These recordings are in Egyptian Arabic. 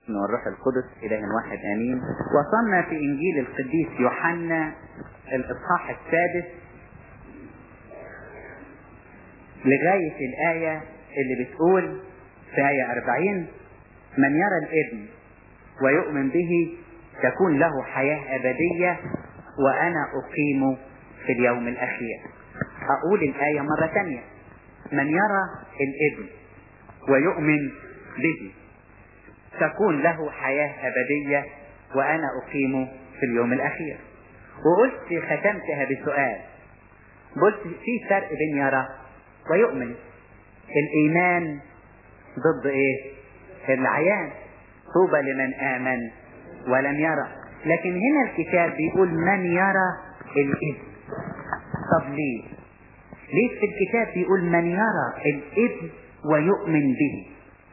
والروح القدس إله واحد آمين وصلنا في إنجيل القديس يوحنا الإصحاح السادس لغاية الآية اللي بتقول في آية أربعين من يرى الابن ويؤمن به تكون له حياة أبدية وأنا أقيم في اليوم الأخير أقول الآية مرة ثانية من يرى الابن ويؤمن به تكون له حياة أبدية وأنا أقيم في اليوم الأخير وقلت ختمتها بسؤال قلت في فرق بين يرى ويؤمن الإيمان ضد إيه العيان طوبى لمن آمن ولم يرى لكن هنا الكتاب بيقول من يرى الابن طب ليه ليه في الكتاب بيقول من يرى الابن ويؤمن به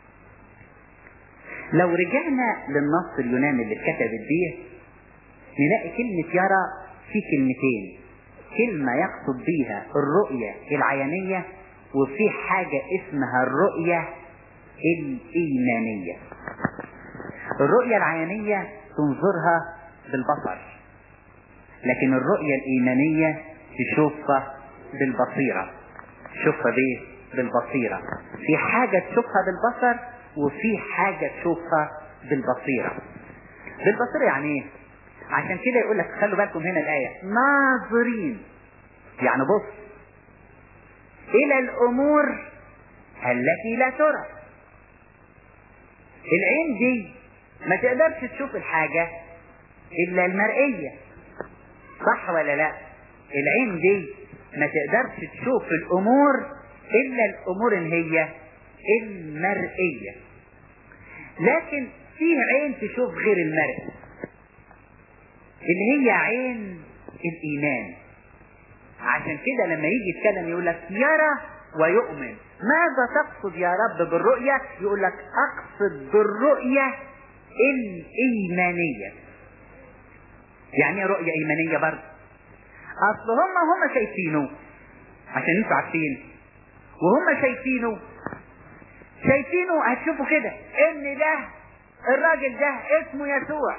لو رجعنا للنص اليوناني اللي اتكتبت بيه نلاقي كلمة يرى في كلمتين كلمة يقصد بيها الرؤية العينية وفي حاجة اسمها الرؤية الإيمانية الرؤية العينية تنظرها بالبصر لكن الرؤية الإيمانية تشوفها بالبصيرة تشوفها بيه بالبصيرة في حاجة تشوفها بالبصر وفي حاجة تشوفها بالبصيرة بالبصيرة يعني ايه عشان كده يقول لك خلوا بالكم هنا الآية ناظرين يعني بص إلى الأمور التي لا ترى العين دي ما تقدرش تشوف الحاجة إلا المرئية صح ولا لا العين دي ما تقدرش تشوف الأمور إلا الأمور اللي هي المرئية لكن في عين تشوف غير المرئي اللي هي عين الإيمان عشان كده لما يجي يتكلم يقول لك يرى ويؤمن ماذا تقصد يا رب بالرؤية يقول لك أقصد بالرؤية الإيمانية يعني ايه رؤية إيمانية برضه أصل هم هم شايفينه عشان انتوا عارفين وهم شايفينه شايفينه هتشوفوا كده ان ده الراجل ده اسمه يسوع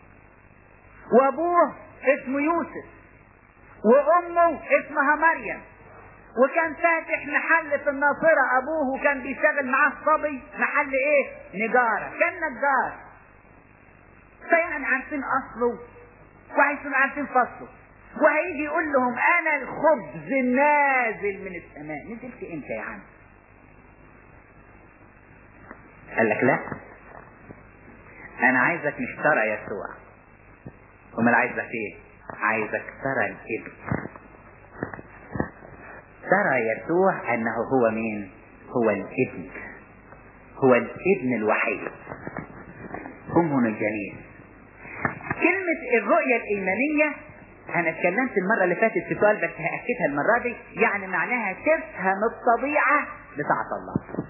وابوه اسمه يوسف وامه اسمها مريم وكان فاتح محل في الناصرة ابوه وكان بيشتغل معاه صبي محل ايه نجارة كان نجار فيعني عارفين اصله وهيكونوا عارفين فصله وهيجي يقول لهم انا الخبز النازل من السماء نزلت امتى يا عم قال لك لا انا عايزك مش ترى يسوع امال عايزك ايه عايزك ترى الابن ترى يسوع انه هو مين هو الابن هو الابن الوحيد هم الجميل كلمة الرؤية الإيمانية أنا اتكلمت المرة اللي فاتت في سؤال بس هأكدها المرة دي يعني معناها تفهم الطبيعة بتاعة الله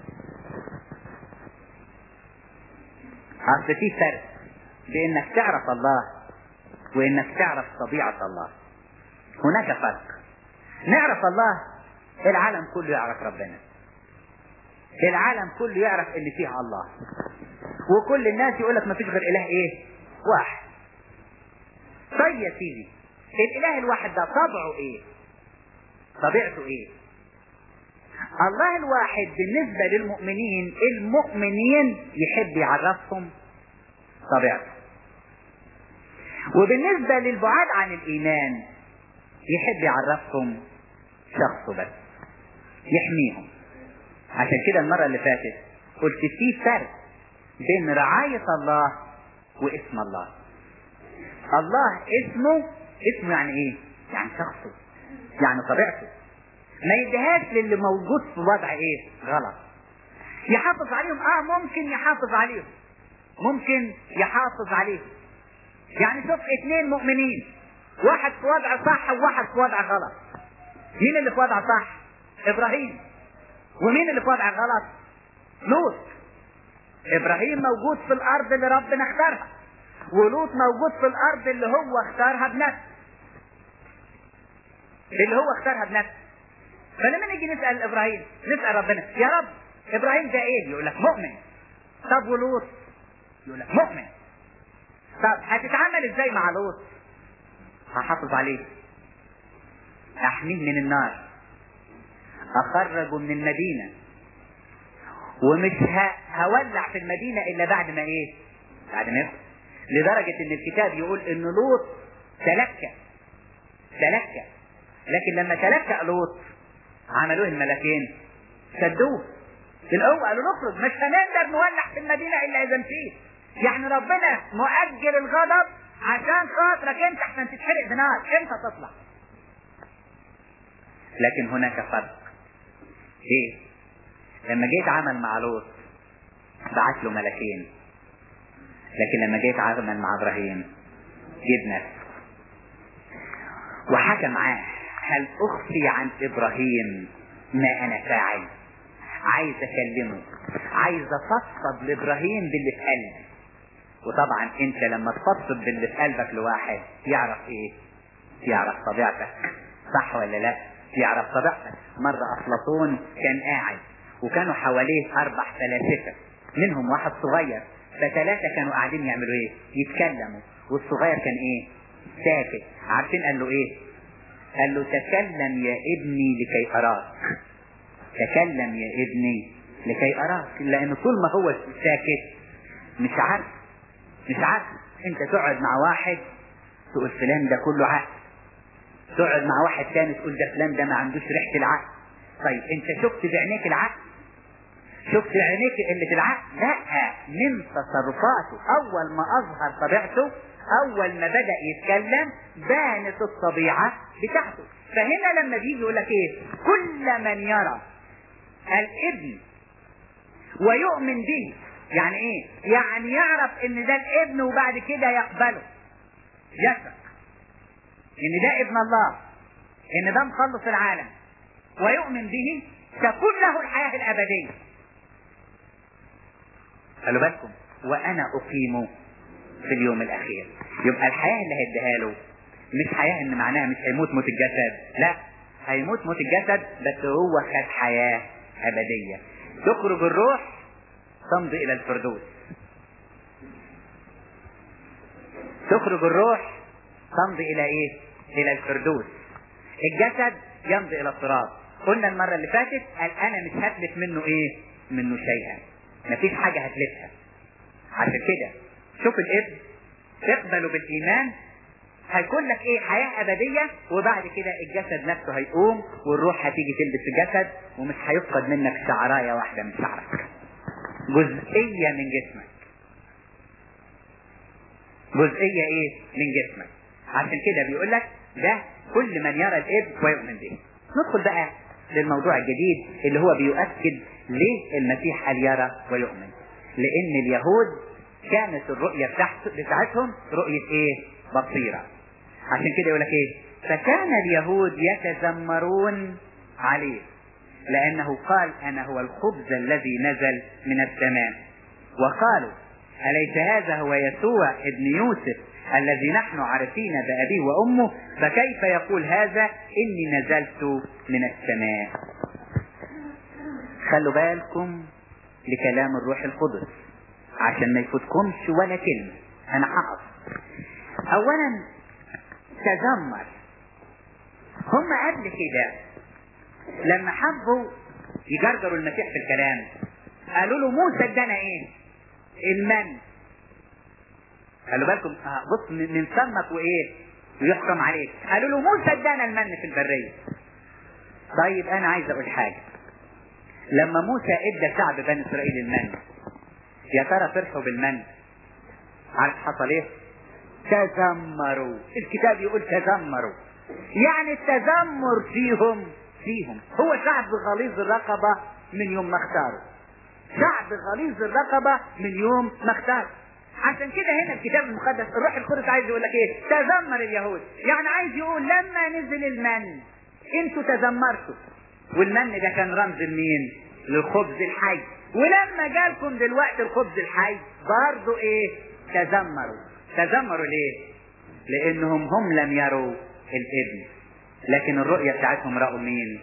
أصل في فرق بإنك تعرف الله وإنك تعرف طبيعة الله هناك فرق نعرف الله العالم كله يعرف ربنا العالم كله يعرف ان فيه الله وكل الناس يقول لك ما فيش غير اله ايه واحد طيب يا سيدي الاله الواحد ده طبعه ايه طبيعته ايه الله الواحد بالنسبة للمؤمنين المؤمنين يحب يعرفهم طبيعته وبالنسبة للبعاد عن الإيمان يحب يعرفهم شخصه بس يحميهم عشان كده المرة اللي فاتت قلت في فرق بين رعاية الله واسم الله الله اسمه اسمه يعني ايه يعني شخصه يعني طبيعته ما يديهاش للي موجود في وضع ايه غلط يحافظ عليهم اه ممكن يحافظ عليهم ممكن يحافظ عليهم يعني شوف اثنين مؤمنين واحد في وضع صح وواحد في وضع غلط مين اللي في وضع صح ابراهيم ومين اللي في وضع غلط لوط ابراهيم موجود في الارض اللي ربنا اختارها ولوط موجود في الارض اللي هو اختارها بنفسه اللي هو اختارها بنفسه فلما نيجي نسال ابراهيم نسال ربنا يا رب ابراهيم ده ايه يقول لك مؤمن طب ولوط يقول لك مؤمن طب هتتعامل ازاي مع لوط هحافظ عليه احميه من النار اخرجه من المدينة ومش ه... هولع في المدينة الا بعد ما ايه بعد ما يخرج لدرجة ان الكتاب يقول ان لوط تلكى تلكى لكن لما تلكى لوط عملوه الملكين سدوه القوة قالوا نخرج مش هنقدر نولع في المدينة الا اذا مشيت يعني ربنا مؤجل الغضب عشان خاطرك انت عشان تتحرق بنار انت تطلع لكن هناك فرق ايه لما جيت عمل مع لوط بعت له ملكين لكن لما جيت عمل مع ابراهيم جيب نفسه وحكى معاه هل اخفي عن ابراهيم ما انا فاعل عايز اكلمه عايز افضفض لابراهيم باللي في قلبي وطبعا انت لما تفضفض باللي في قلبك لواحد يعرف ايه يعرف طبيعتك صح ولا لا يعرف طبيعتك مرة افلاطون كان قاعد وكانوا حواليه اربع فلاسفة منهم واحد صغير فثلاثة كانوا قاعدين يعملوا ايه يتكلموا والصغير كان ايه ساكت عارفين قال له ايه قال له تكلم يا ابني لكي اراك تكلم يا ابني لكي اراك لان طول ما هو ساكت مش عارف مش عارف انت تقعد مع واحد تقول فلان ده كله عقل تقعد مع واحد تاني تقول ده فلان ده ما عندوش ريحه العقل طيب انت شفت بعينيك العقل شفت عينيك اللي في العقل لا من تصرفاته اول ما اظهر طبيعته اول ما بدا يتكلم بانت الطبيعه بتاعته فهنا لما بيجي يقول لك ايه كل من يرى الابن ويؤمن به يعني ايه يعني يعرف ان ده الابن وبعد كده يقبله يثق ان ده ابن الله ان ده مخلص العالم ويؤمن به تكون له الحياة الأبدية خلوا بالكم وأنا أقيم في اليوم الأخير يبقى الحياة اللي هيديها له مش حياة إن معناها مش هيموت موت الجسد لا هيموت موت الجسد بس هو خد حياة أبدية تخرج الروح تمضي إلى الفردوس تخرج الروح تمضي إلى إيه؟ إلى الفردوس الجسد يمضي إلى التراب قلنا المرة اللي فاتت قال أنا مش هتلف منه إيه؟ منه شيئا مفيش حاجة هتلفها عشان كده شوف الابن تقبله بالإيمان هيكون لك ايه حياة ابدية وبعد كده الجسد نفسه هيقوم والروح هتيجي تلبس الجسد ومش هيفقد منك شعراية واحدة من شعرك جزئية من جسمك جزئية ايه من جسمك عشان كده بيقول لك ده كل من يرى الابن ويؤمن به ندخل بقى للموضوع الجديد اللي هو بيؤكد ليه المسيح قال يرى ويؤمن لان اليهود كانت الرؤية بتاعتهم رؤية ايه بصيرة عشان كده يقول لك ايه فكان اليهود يتذمرون عليه لانه قال انا هو الخبز الذي نزل من السماء وقالوا اليس هذا هو يسوع ابن يوسف الذي نحن عارفين بأبيه وأمه فكيف يقول هذا إني نزلت من السماء خلوا بالكم لكلام الروح القدس عشان ما يفوتكمش ولا كلمة أنا حقص أولا تذمر هم قبل كده لما حبوا يجرجروا المسيح في الكلام قالوا له موسى ادانا ايه المن خلوا بالكم بص من فمك وايه ويحكم عليك قالوا له موسى ادانا المن في البريه طيب انا عايز اقول حاجه لما موسى ادى شعب بني اسرائيل المن يا ترى فرحوا بالمن عارف حصل ايه تذمروا الكتاب يقول تذمروا يعني التذمر فيهم فيهم هو شعب غليظ الرقبه من يوم ما اختاروا شعب غليظ الرقبه من يوم ما اختاروا عشان كده هنا الكتاب المقدس الروح القدس عايز يقول لك ايه تذمر اليهود يعني عايز يقول لما نزل المن انتوا تذمرتوا والمن ده كان رمز لمين للخبز الحي ولما جالكم دلوقتي الخبز الحي برضه ايه تذمروا تذمروا ليه لانهم هم لم يروا الابن لكن الرؤية بتاعتهم رأوا مين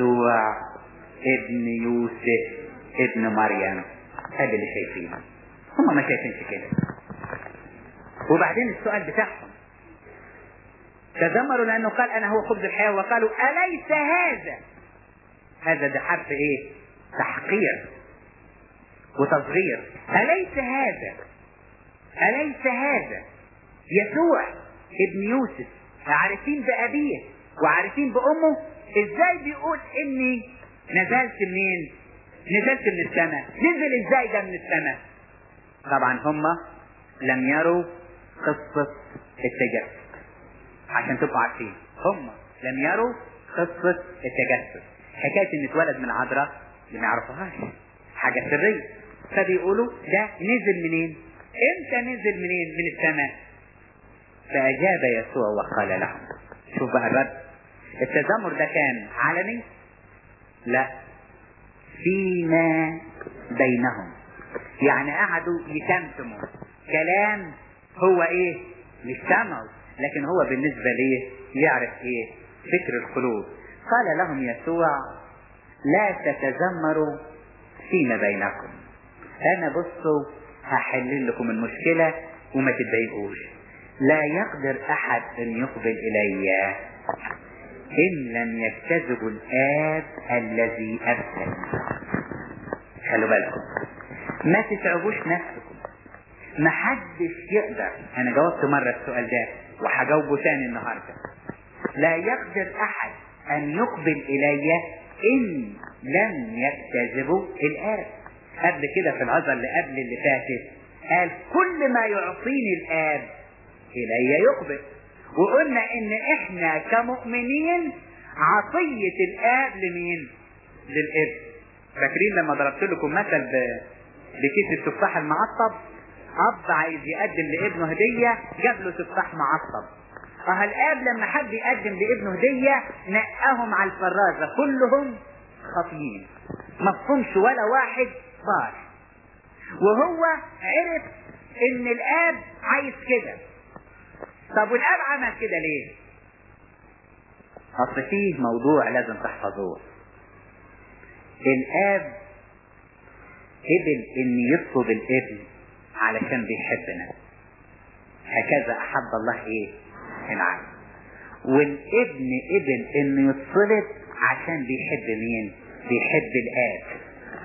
يسوع ابن يوسف ابن مريم هذا اللي شايفينه هم ما شايفينش كده وبعدين السؤال بتاعهم تذمروا لانه قال انا هو خبز الحياه وقالوا اليس هذا هذا ده حرف ايه تحقير وتصغير اليس هذا اليس هذا يسوع ابن يوسف عارفين بابيه وعارفين بامه ازاي بيقول اني نزلت منين نزلت من السماء نزل ازاي ده من السماء طبعا هم لم يروا قصة التجسد عشان تبقوا عارفين هم لم يروا قصة التجسد حكاية ان اتولد من عذراء اللي ما يعرفوهاش حاجة سرية فبيقولوا ده نزل منين امتى نزل منين من السماء فأجاب يسوع وقال لهم شوف بقى الرد التذمر ده كان علني لا فيما بينهم يعني قعدوا يكمتموا كلام هو ايه مش سمعوا لكن هو بالنسبة ليه يعرف ايه فكر القلوب قال لهم يسوع لا تتذمروا فيما بينكم انا بصوا هحل لكم المشكلة وما تتضايقوش لا يقدر احد ان يقبل الي ان لم يجتذب الاب الذي ارسل خلوا بالكم ما تتعبوش نفسكم ما حدش يقدر انا جاوبت مرة السؤال ده وهجاوبه تاني النهاردة لا يقدر احد ان يقبل الي ان لم يجتذبوا الاب قبل كده في العظة اللي قبل اللي فاتت قال كل ما يعطيني الاب الي يقبل وقلنا ان احنا كمؤمنين عطية الاب لمين للابن فاكرين لما ضربت لكم مثل ب... بكيس التفاح المعطب اب عايز يقدم لابنه هدية جاب له تفاح معطب اه الاب لما حب يقدم لابنه هدية نقاهم على الفرازة كلهم خاطيين مفهومش ولا واحد بار وهو عرف ان الاب عايز كده طب والاب عمل كده ليه اصل فيه موضوع لازم تحفظوه الاب قبل ان يطلب الابن علشان بيحبنا هكذا احب الله ايه العالم والابن قبل انه يتصلب عشان بيحب مين بيحب الاب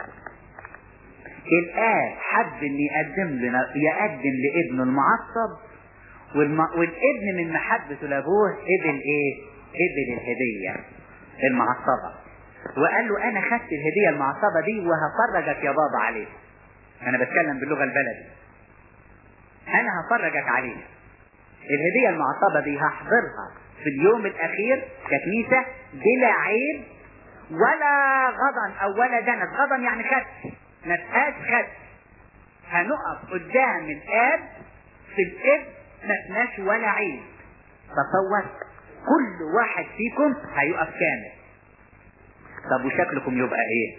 الاب حب ان يقدم لنا يقدم لابنه المعصب والم... والابن من محبته لابوه قبل ايه قبل الهدية المعصبة وقال له انا خدت الهدية المعصبة دي وهفرجك يا بابا عليها انا بتكلم باللغة البلدي انا هفرجك عليها الهدية المعصبة دي هحضرها في اليوم الاخير ككنيسة بلا عيب ولا غضن او ولا دنس غضن يعني خد ما فيهاش خد هنقف قدام الاب في الابن ما فيناش ولا عيب تصور كل واحد فيكم هيقف كامل طب وشكلكم يبقى ايه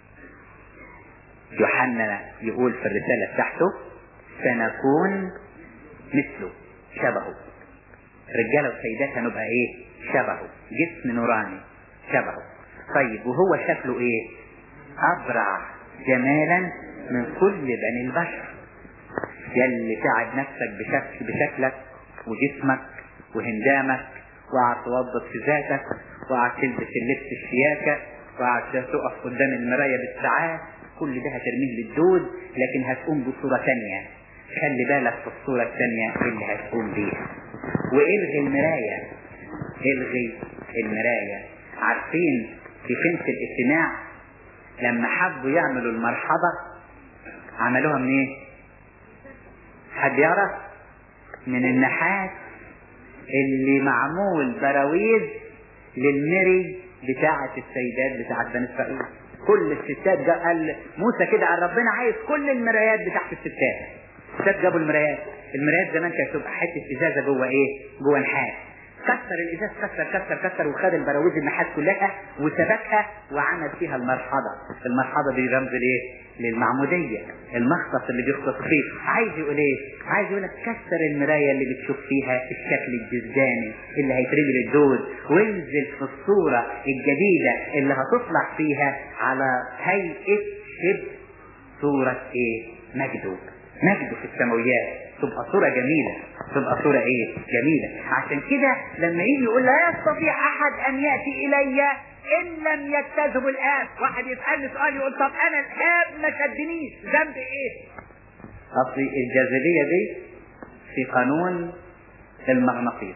يوحنا يقول في الرسالة بتاعته سنكون مثله شبهه رجالة وسيدات هنبقى ايه شبهه جسم نوراني شبهه طيب وهو شكله ايه ابرع جمالا من كل بني البشر يلي تعب نفسك بشكل بشكلك وجسمك وهندامك وقعد توضب في ذاتك وقعد تلبس اللبس الشياكة وقعد تقف قدام المراية بالساعات كل ده هترميه للدود لكن هتقوم بصورة تانية خلي بالك في الصورة التانية اللي هتقوم بيها والغي المراية الغي المراية عارفين في خمس الاجتماع لما حبوا يعملوا المرحبة عملوها من ايه حد يعرف من النحاس اللي معمول براويز للمري بتاعة السيدات بتاعة بني اسرائيل كل الستات جا قال موسى كده قال ربنا عايز كل المرايات بتاعت الستات الستات جابوا المرايات المرايات زمان كانت تبقى حته ازازه جوه ايه جوه نحاس كسر الازاز كسر كسر كسر وخد البراويز النحاس كلها وسبكها وعمل فيها المرحضه المرحضه دي رمز لايه للمعموديه المخصص اللي بيخصص فيه عايز يقول ايه عايز يقول لك كسر المرايه اللي بتشوف فيها الشكل الجزداني اللي هيترمي للدود وانزل في الصوره الجديده اللي هتطلع فيها على هيئه شبه صوره ايه مجده مجده في السماويات تبقى صورة جميلة تبقى صورة ايه جميلة عشان كده لما يجي يقول لا يستطيع احد ان يأتي الي ان لم يجتذب الاب واحد يسألني سؤال يقول طب انا الاب ما شدنيش ذنب ايه اصل الجاذبية دي في قانون المغناطيس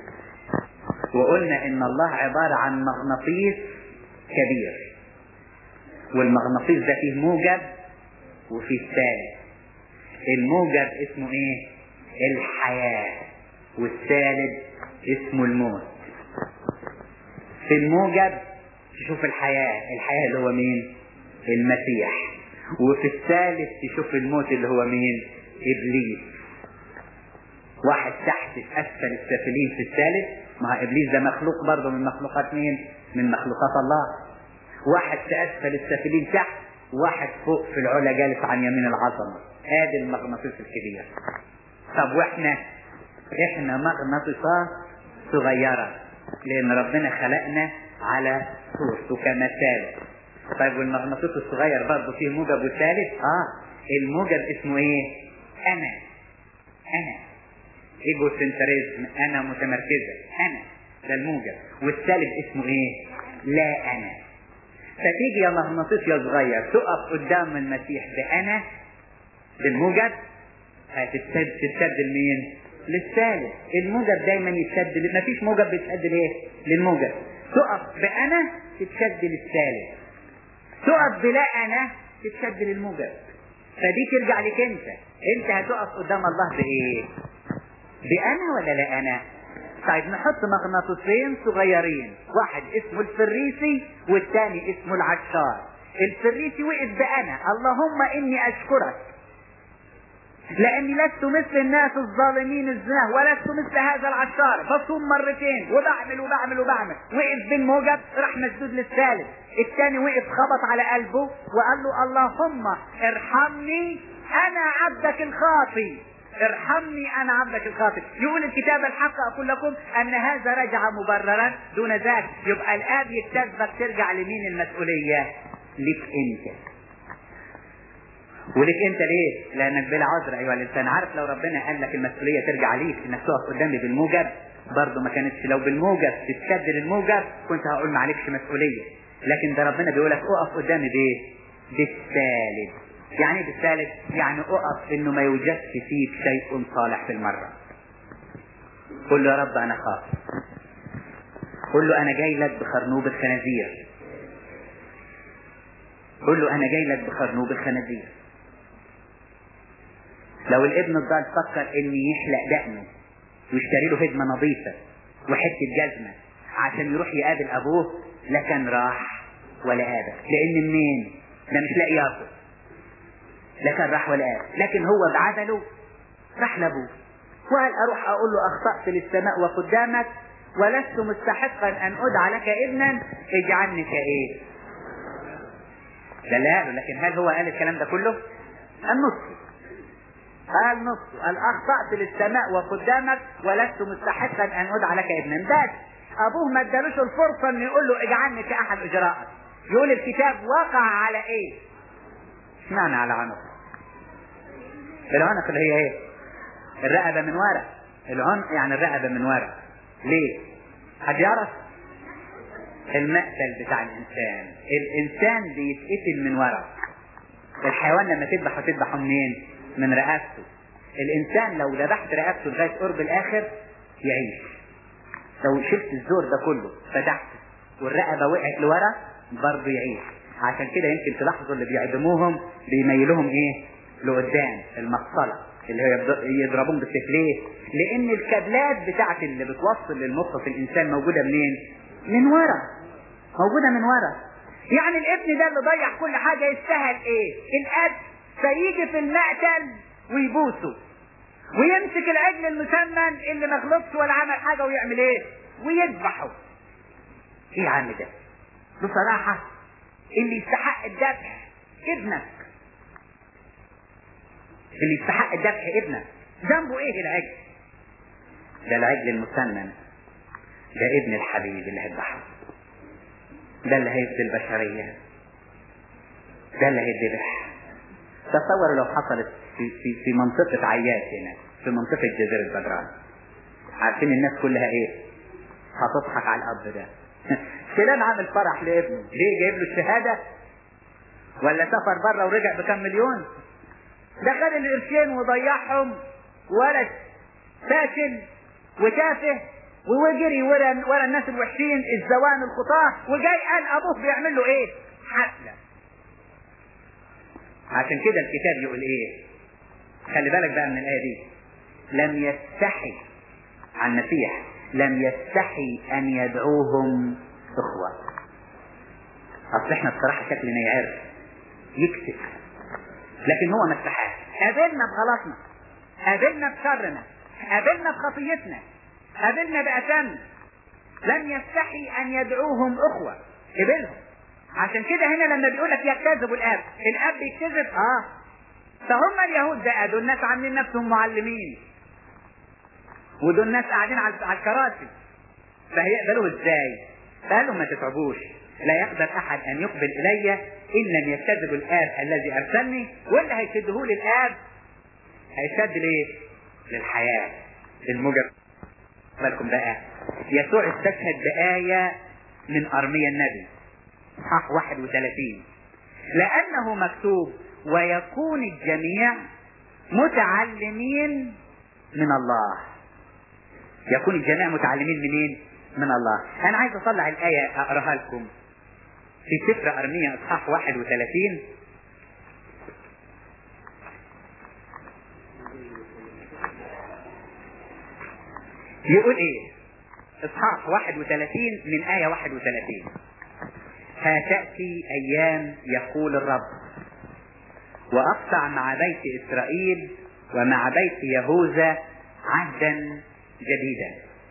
وقلنا ان الله عبارة عن مغناطيس كبير والمغناطيس ده فيه موجب وفيه سالب الموجب اسمه ايه الحياة والسالب اسمه الموت في الموجب تشوف الحياة الحياة اللي هو مين المسيح وفي الثالث تشوف الموت اللي هو مين ابليس واحد تحت اسفل السافلين في الثالث ما ابليس ده مخلوق برضه من مخلوقات مين من مخلوقات الله واحد في اسفل السافلين تحت واحد فوق في العلا جالس عن يمين العظمه ادي المغناطيس الكبير طب واحنا احنا مغناطيسات صغيره لان ربنا خلقنا على صورته كمثال طيب والمغناطيس الصغير برضه فيه موجب وثالث اه الموجب اسمه ايه انا انا ايجو سنتريزم انا متمركزه انا ده الموجب والثالث اسمه ايه لا انا فتيجي يا مغناطيس يا صغير تقف قدام المسيح بانا بالموجب هتتسد تتسد لمين للثالث الموجب دايما يتسد ما فيش موجب بيتسد ليه للموجب تقف بانا تتسد للثالث تقف بلا انا تتسد للموجب فدي ترجع لك انت انت هتقف قدام الله بايه بانا ولا لا انا طيب نحط مغناطيسين صغيرين واحد اسمه الفريسي والثاني اسمه العشار الفريسي وقف بانا اللهم اني اشكرك لاني لست مثل الناس الظالمين الزنا ولست مثل هذا العشار بصوم مرتين وبعمل وبعمل وبعمل وقف بالموجب راح مسدود للثالث الثاني وقف خبط على قلبه وقال له اللهم ارحمني انا عبدك الخاطي ارحمني انا عبدك الخاطئ يقول الكتاب الحق اقول لكم ان هذا رجع مبررا دون ذاك يبقى الاب يكتسبك ترجع لمين المسؤوليه لك انت ولك انت ليه لانك بلا عذر ايها الانسان عارف لو ربنا قال لك المسؤوليه ترجع ليك انك تقف قدامي بالموجب برضه ما كانتش لو بالموجب تتسدد الموجب كنت هقول ما عليكش مسؤوليه لكن ده ربنا بيقول لك اقف قدامي بايه بالثالث يعني ايه بالثالث يعني اقف انه ما يوجدش فيك شيء صالح في المرة قل له يا رب انا خاف قل له انا جاي لك بخرنوب الخنازير قل له انا جاي لك بخرنوب الخنازير لو الابن الضال فكر ان يحلق دقنه ويشتري له هدمه نظيفه وحته جزمه عشان يروح يقابل ابوه لا كان راح ولا قابل لان منين ده مش لاقي ياكل لا كان راح ولا قال لكن هو بعدله راح لابوه وقال اروح اقول له اخطأت للسماء وقدامك ولست مستحقا ان ادعى لك ابنا اجعلني كايه ده اللي قاله لكن هل هو قال الكلام ده كله النص قال نص قال اخطأت للسماء وقدامك ولست مستحقا ان ادعى لك ابنا بس ابوه ما ادالوش الفرصه ان يقول له اجعلني كاحد اجراءك يقول الكتاب وقع على ايه اشمعنى على عنق العنق اللي هي ايه الرقبة من ورا العنق يعني الرقبة من ورا ليه حد يعرف المقتل بتاع الانسان الانسان بيتقتل من ورا الحيوان لما تذبحه تذبحه منين من رقبته الانسان لو ذبحت رقبته لغايه قرب الاخر يعيش لو شلت الزور ده كله فتحته والرقبه وقعت لورا برضه يعيش عشان كده يمكن تلاحظوا اللي بيعدموهم بيميلوهم ايه لقدام المقصله اللي هي يضربوهم بالسيف ليه؟ لان الكابلات بتاعت اللي بتوصل للمخ في الانسان موجوده منين؟ من ورا موجوده من ورا يعني الابن ده اللي ضيع كل حاجه يستاهل ايه؟ الاب فيجي في المقتل ويبوسه ويمسك العجل المسمن اللي ما غلطش ولا عمل حاجه ويعمل ايه؟ ويذبحه ايه يا عم ده؟ بصراحه اللي يستحق الذبح ابنك اللي يستحق الذبح ابنك ذنبه ايه العجل ده العجل المسنن ده ابن الحبيب اللي هيذبحه ده اللي هيفدي البشرية ده اللي هيذبح تصور لو حصلت في في في منطقة عياش هنا في منطقة جزيرة بدران عارفين الناس كلها ايه هتضحك على الاب ده فلان عامل فرح لابنه ليه جايب له الشهادة ولا سافر بره ورجع بكام مليون ده خد القرشين وضيعهم ولد فاشل وتافه وجري ورا ورا الناس الوحشين الزوان الخطاه وجاي قال ابوه بيعمل له ايه؟ حفله. عشان كده الكتاب يقول ايه؟ خلي بالك بقى من الايه دي. لم يستحي عن المسيح لم يستحي ان يدعوهم اخوه. اصل احنا بصراحه شكلنا يعرف يكسف لكن هو ما استحاش قابلنا بغلطنا قابلنا بشرنا قابلنا بخطيتنا قابلنا بأثامنا لم يستحي أن يدعوهم أخوة قبلهم عشان كده هنا لما بيقول لك يكتذبوا الآب الآب بيكتذب آه فهم اليهود بقى دول ناس عاملين نفسهم معلمين ودول ناس قاعدين على الكراسي فهيقبلوه ازاي؟ فقال لهم ما تتعبوش لا يقدر احد ان يقبل الي ان لم يكتذب الاب الذي ارسلني واللي هيشده لي الاب هيشد ليه؟ للحياه المجرد بالكم بقى يسوع استشهد بآية من أرميا النبي صح 31 لأنه مكتوب ويكون الجميع متعلمين من الله يكون الجميع متعلمين منين؟ من الله أنا عايز أطلع الآية أقراها لكم في سفر أرميا إصحاح 31 يقول ايه اصحاح 31 من آية 31 هتأتي أيام يقول الرب وأقطع مع بيت إسرائيل ومع بيت يهوذا عهدا جديدا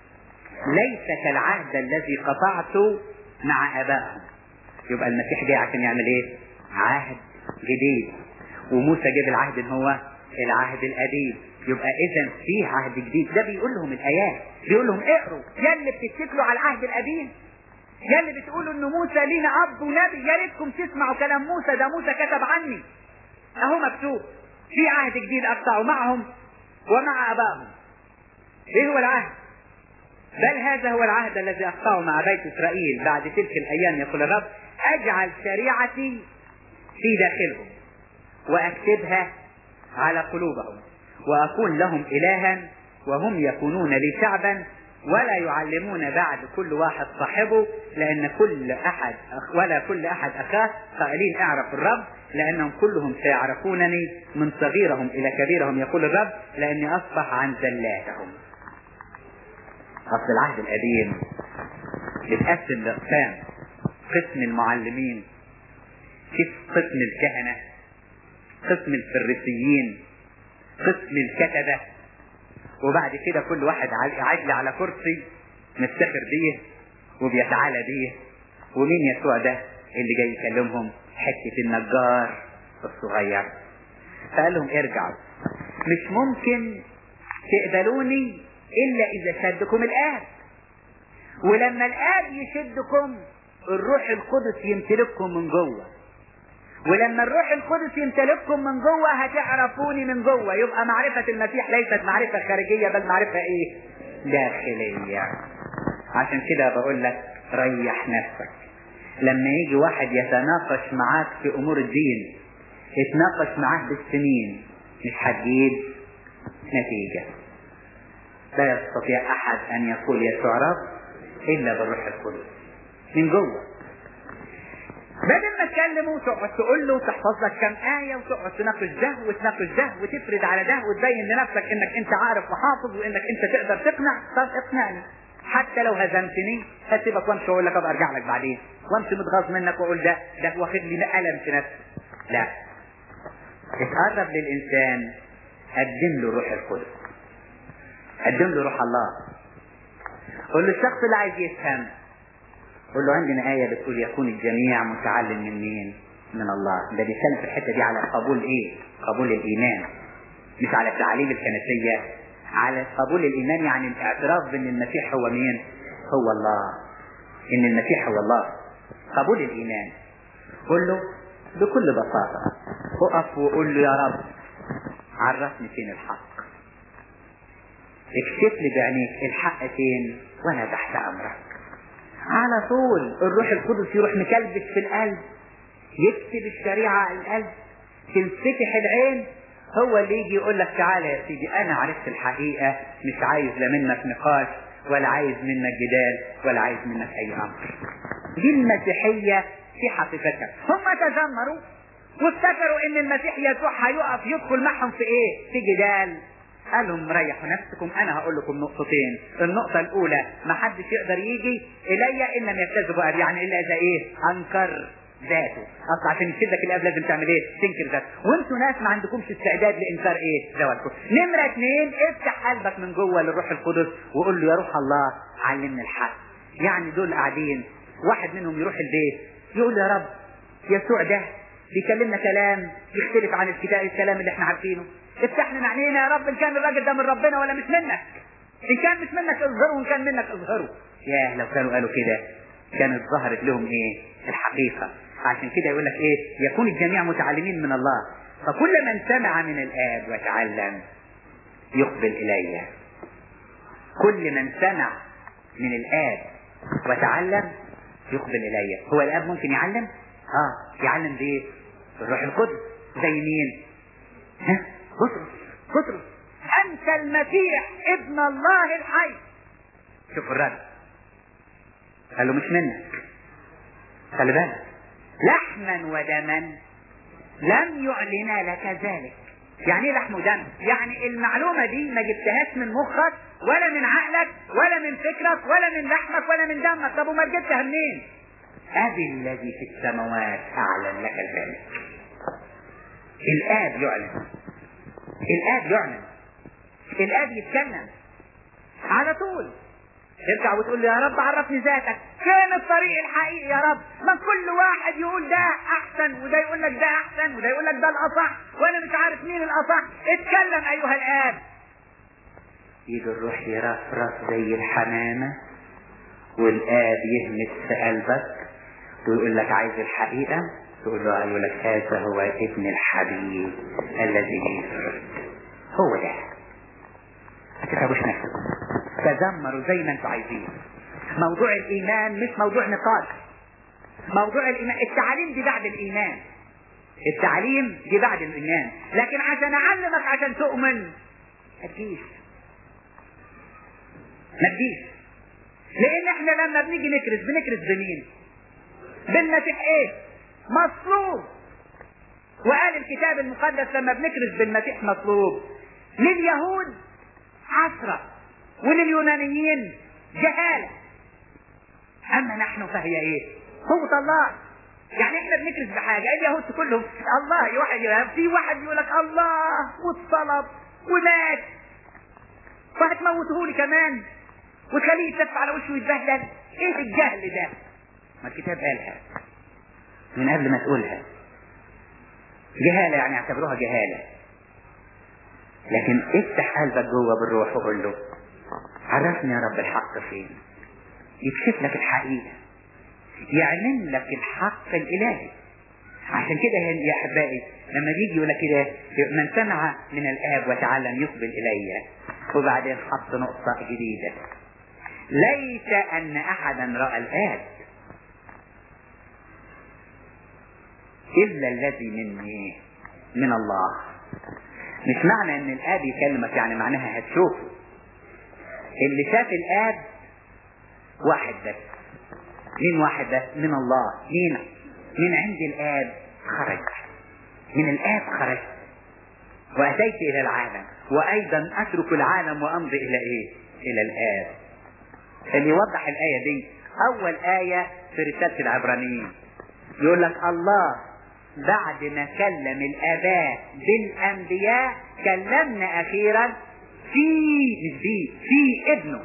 ليس كالعهد الذي قطعته مع آبائهم يبقى المسيح جاي عشان يعمل ايه عهد جديد وموسى جاب العهد ان هو العهد القديم يبقى اذا فيه عهد جديد ده بيقول لهم الايات بيقول لهم اقروا يا اللي بتتكلوا على العهد القديم يا اللي بتقولوا ان موسى لينا اب ونبي يا ريتكم تسمعوا كلام موسى ده موسى كتب عني اهو مكتوب في عهد جديد اقطعه معهم ومع ابائهم ايه هو العهد بل هذا هو العهد الذي اقطعه مع بيت اسرائيل بعد تلك الايام يقول الرب اجعل شريعتي في داخلهم واكتبها على قلوبهم وأكون لهم إلها وهم يكونون لي شعبا ولا يعلمون بعد كل واحد صاحبه لأن كل أحد ولا كل أحد أخاه قائلين اعرف الرب لأنهم كلهم سيعرفونني من صغيرهم إلى كبيرهم يقول الرب لأني أصبح عن زلاتهم أصل العهد القديم بيتقسم لأقسام قسم المعلمين قسم الكهنة قسم الفريسيين قسم الكتبة وبعد كده كل واحد عجل على كرسي مفتخر بيه وبيتعالى بيه ومين يسوع ده اللي جاي يكلمهم حتة النجار الصغير فقال لهم ارجعوا مش ممكن تقبلوني الا اذا شدكم الاب ولما الاب يشدكم الروح القدس يمتلككم من جوه ولما الروح القدس يمتلككم من جوه هتعرفوني من جوه يبقى معرفة المسيح ليست معرفة خارجية بل معرفة ايه داخلية عشان كده بقول لك ريح نفسك لما يجي واحد يتناقش معاك في امور الدين يتناقش معاك بالسنين مش هتجيب نتيجة لا يستطيع احد ان يقول يسوع رب الا بالروح القدس من جوه بدل ما تكلمه وتقعد تقول له وتحفظ لك كم آية وتقعد تناقش ده وتناقش ده وتفرد على ده وتبين لنفسك انك انت عارف وحافظ وانك انت تقدر تقنع طب اقنعني حتى لو هزمتني هسيبك وامشي واقول لك ابقى ارجع لك بعدين وامشي متغاظ منك واقول ده ده واخد لي الم في نفسي لا اتقرب للانسان قدم له روح القدس قدم له روح الله قول له الشخص اللي عايز يفهم قول له عندنا آية بتقول يكون الجميع متعلم من مين؟ من الله، ده بيتكلم في الحتة دي على قبول إيه؟ قبول الإيمان. مش على التعاليم الكنسية، على قبول الإيمان يعني الاعتراف بأن المسيح هو مين؟ هو الله. إن المسيح هو الله. قبول الإيمان. قول له بكل بساطة اقف وقول له يا رب عرفني فين الحق اكشف لي بعينيك الحق فين وانا تحت امرك على طول الروح القدس يروح مكلبش في القلب يكتب الشريعة على القلب تنفتح العين هو اللي يجي يقول لك تعالى يا سيدي انا عرفت الحقيقة مش عايز لا منك نقاش ولا عايز منك جدال ولا عايز منك اي امر دي المسيحية في حقيقتها هم تذمروا وافتكروا ان المسيح يسوع هيقف يدخل معهم في ايه في جدال قال لهم ريحوا نفسكم انا هقول لكم نقطتين النقطة الاولى ما حدش يقدر يجي الي ان لم يكتذب ابي يعني الا اذا ايه انكر ذاته اصل عشان يشدك الاب لازم تعمل ايه تنكر ذاته وانتوا ناس ما عندكمش استعداد لانكار ايه ذواتكم نمرة اثنين افتح قلبك من جوه للروح القدس وقول له يا روح الله علمني الحق يعني دول قاعدين واحد منهم يروح البيت يقول يا رب يسوع ده بيكلمنا كلام يختلف عن الكتاب الكلام اللي احنا عارفينه افتح لنا عينينا يا رب ان كان الراجل ده من ربنا ولا مش منك ان كان مش منك اظهره وان كان منك اظهره ياه لو كانوا قالوا كده كانت ظهرت لهم ايه الحقيقة عشان كده يقول لك ايه يكون الجميع متعلمين من الله فكل من سمع من الآب وتعلم يقبل إلي كل من سمع من الآب وتعلم يقبل إلي هو الآب ممكن يعلم اه يعلم بايه بالروح القدس زي مين ها بطرس بطرس أنت المسيح ابن الله الحي شوف الرد قال له مش منك خلي بالك لحما ودما لم يعلن لك ذلك يعني ايه لحم ودم يعني المعلومة دي ما جبتهاش من مخك ولا من عقلك ولا من فكرك ولا من لحمك ولا من دمك طب وما جبتها منين أبي الذي في السماوات أعلن لك ذلك الآب يعلن الآب يعلن الآب يتكلم على طول ترجع وتقول له يا رب عرفني ذاتك فين الطريق الحقيقي يا رب ما كل واحد يقول ده احسن وده يقول لك ده احسن وده يقول لك ده الاصح وانا مش عارف مين الاصح اتكلم ايها الاب يجي الروح يرفرف زي الحمامة والآب يهمس في قلبك ويقول لك عايز الحقيقة تقول له يقول لك هذا هو ابن الحبيب الذي يسرد هو ده ما تتعبوش نفسكم تذمروا زي ما انتوا عايزين موضوع الايمان مش موضوع نقاش موضوع الايمان التعليم دي بعد الايمان التعليم دي بعد الايمان لكن عشان اعلمك عشان تؤمن ما تجيش ما تجيش لان احنا لما بنيجي نكرس بنكرس بمين بالمسيح ايه مصلوب وقال الكتاب المقدس لما بنكرس بالمسيح مطلوب لليهود حسرة ولليونانيين جهالة أما نحن فهي إيه؟ قوة الله يعني احنا بنكرس بحاجة اليهود كلهم الله واحد في واحد يقول لك الله واتصلب ومات فهتموته لي كمان وتخليه يتلف على وشه ويتبهدل ايه الجهل ده؟ ما الكتاب قالها من قبل ما تقولها جهالة يعني اعتبروها جهالة لكن افتح قلبك جوه بالروح وقول له عرفني يا رب الحق فين يكشف لك الحقيقة يعلن لك الحق الإلهي عشان كده يا أحبائي لما بيجي يقول لك كده من سمع من الآب وتعلم يقبل إلي وبعدين حط نقطة جديدة ليس أن أحدا رأى الآب إلا الذي مني من الله مش معنى ان الاب يكلمك يعني معناها هتشوفه اللي شاف الاب واحد بس مين واحد بس من الله مين من عند الاب خرج من الاب خرج واتيت الى العالم وايضا اترك العالم وامضي الى ايه الى الاب اللي يوضح الايه دي اول ايه في رساله العبرانيين يقول لك الله بعد ما كلم الآباء بالأنبياء كلمنا أخيرا في مش بي في ابنه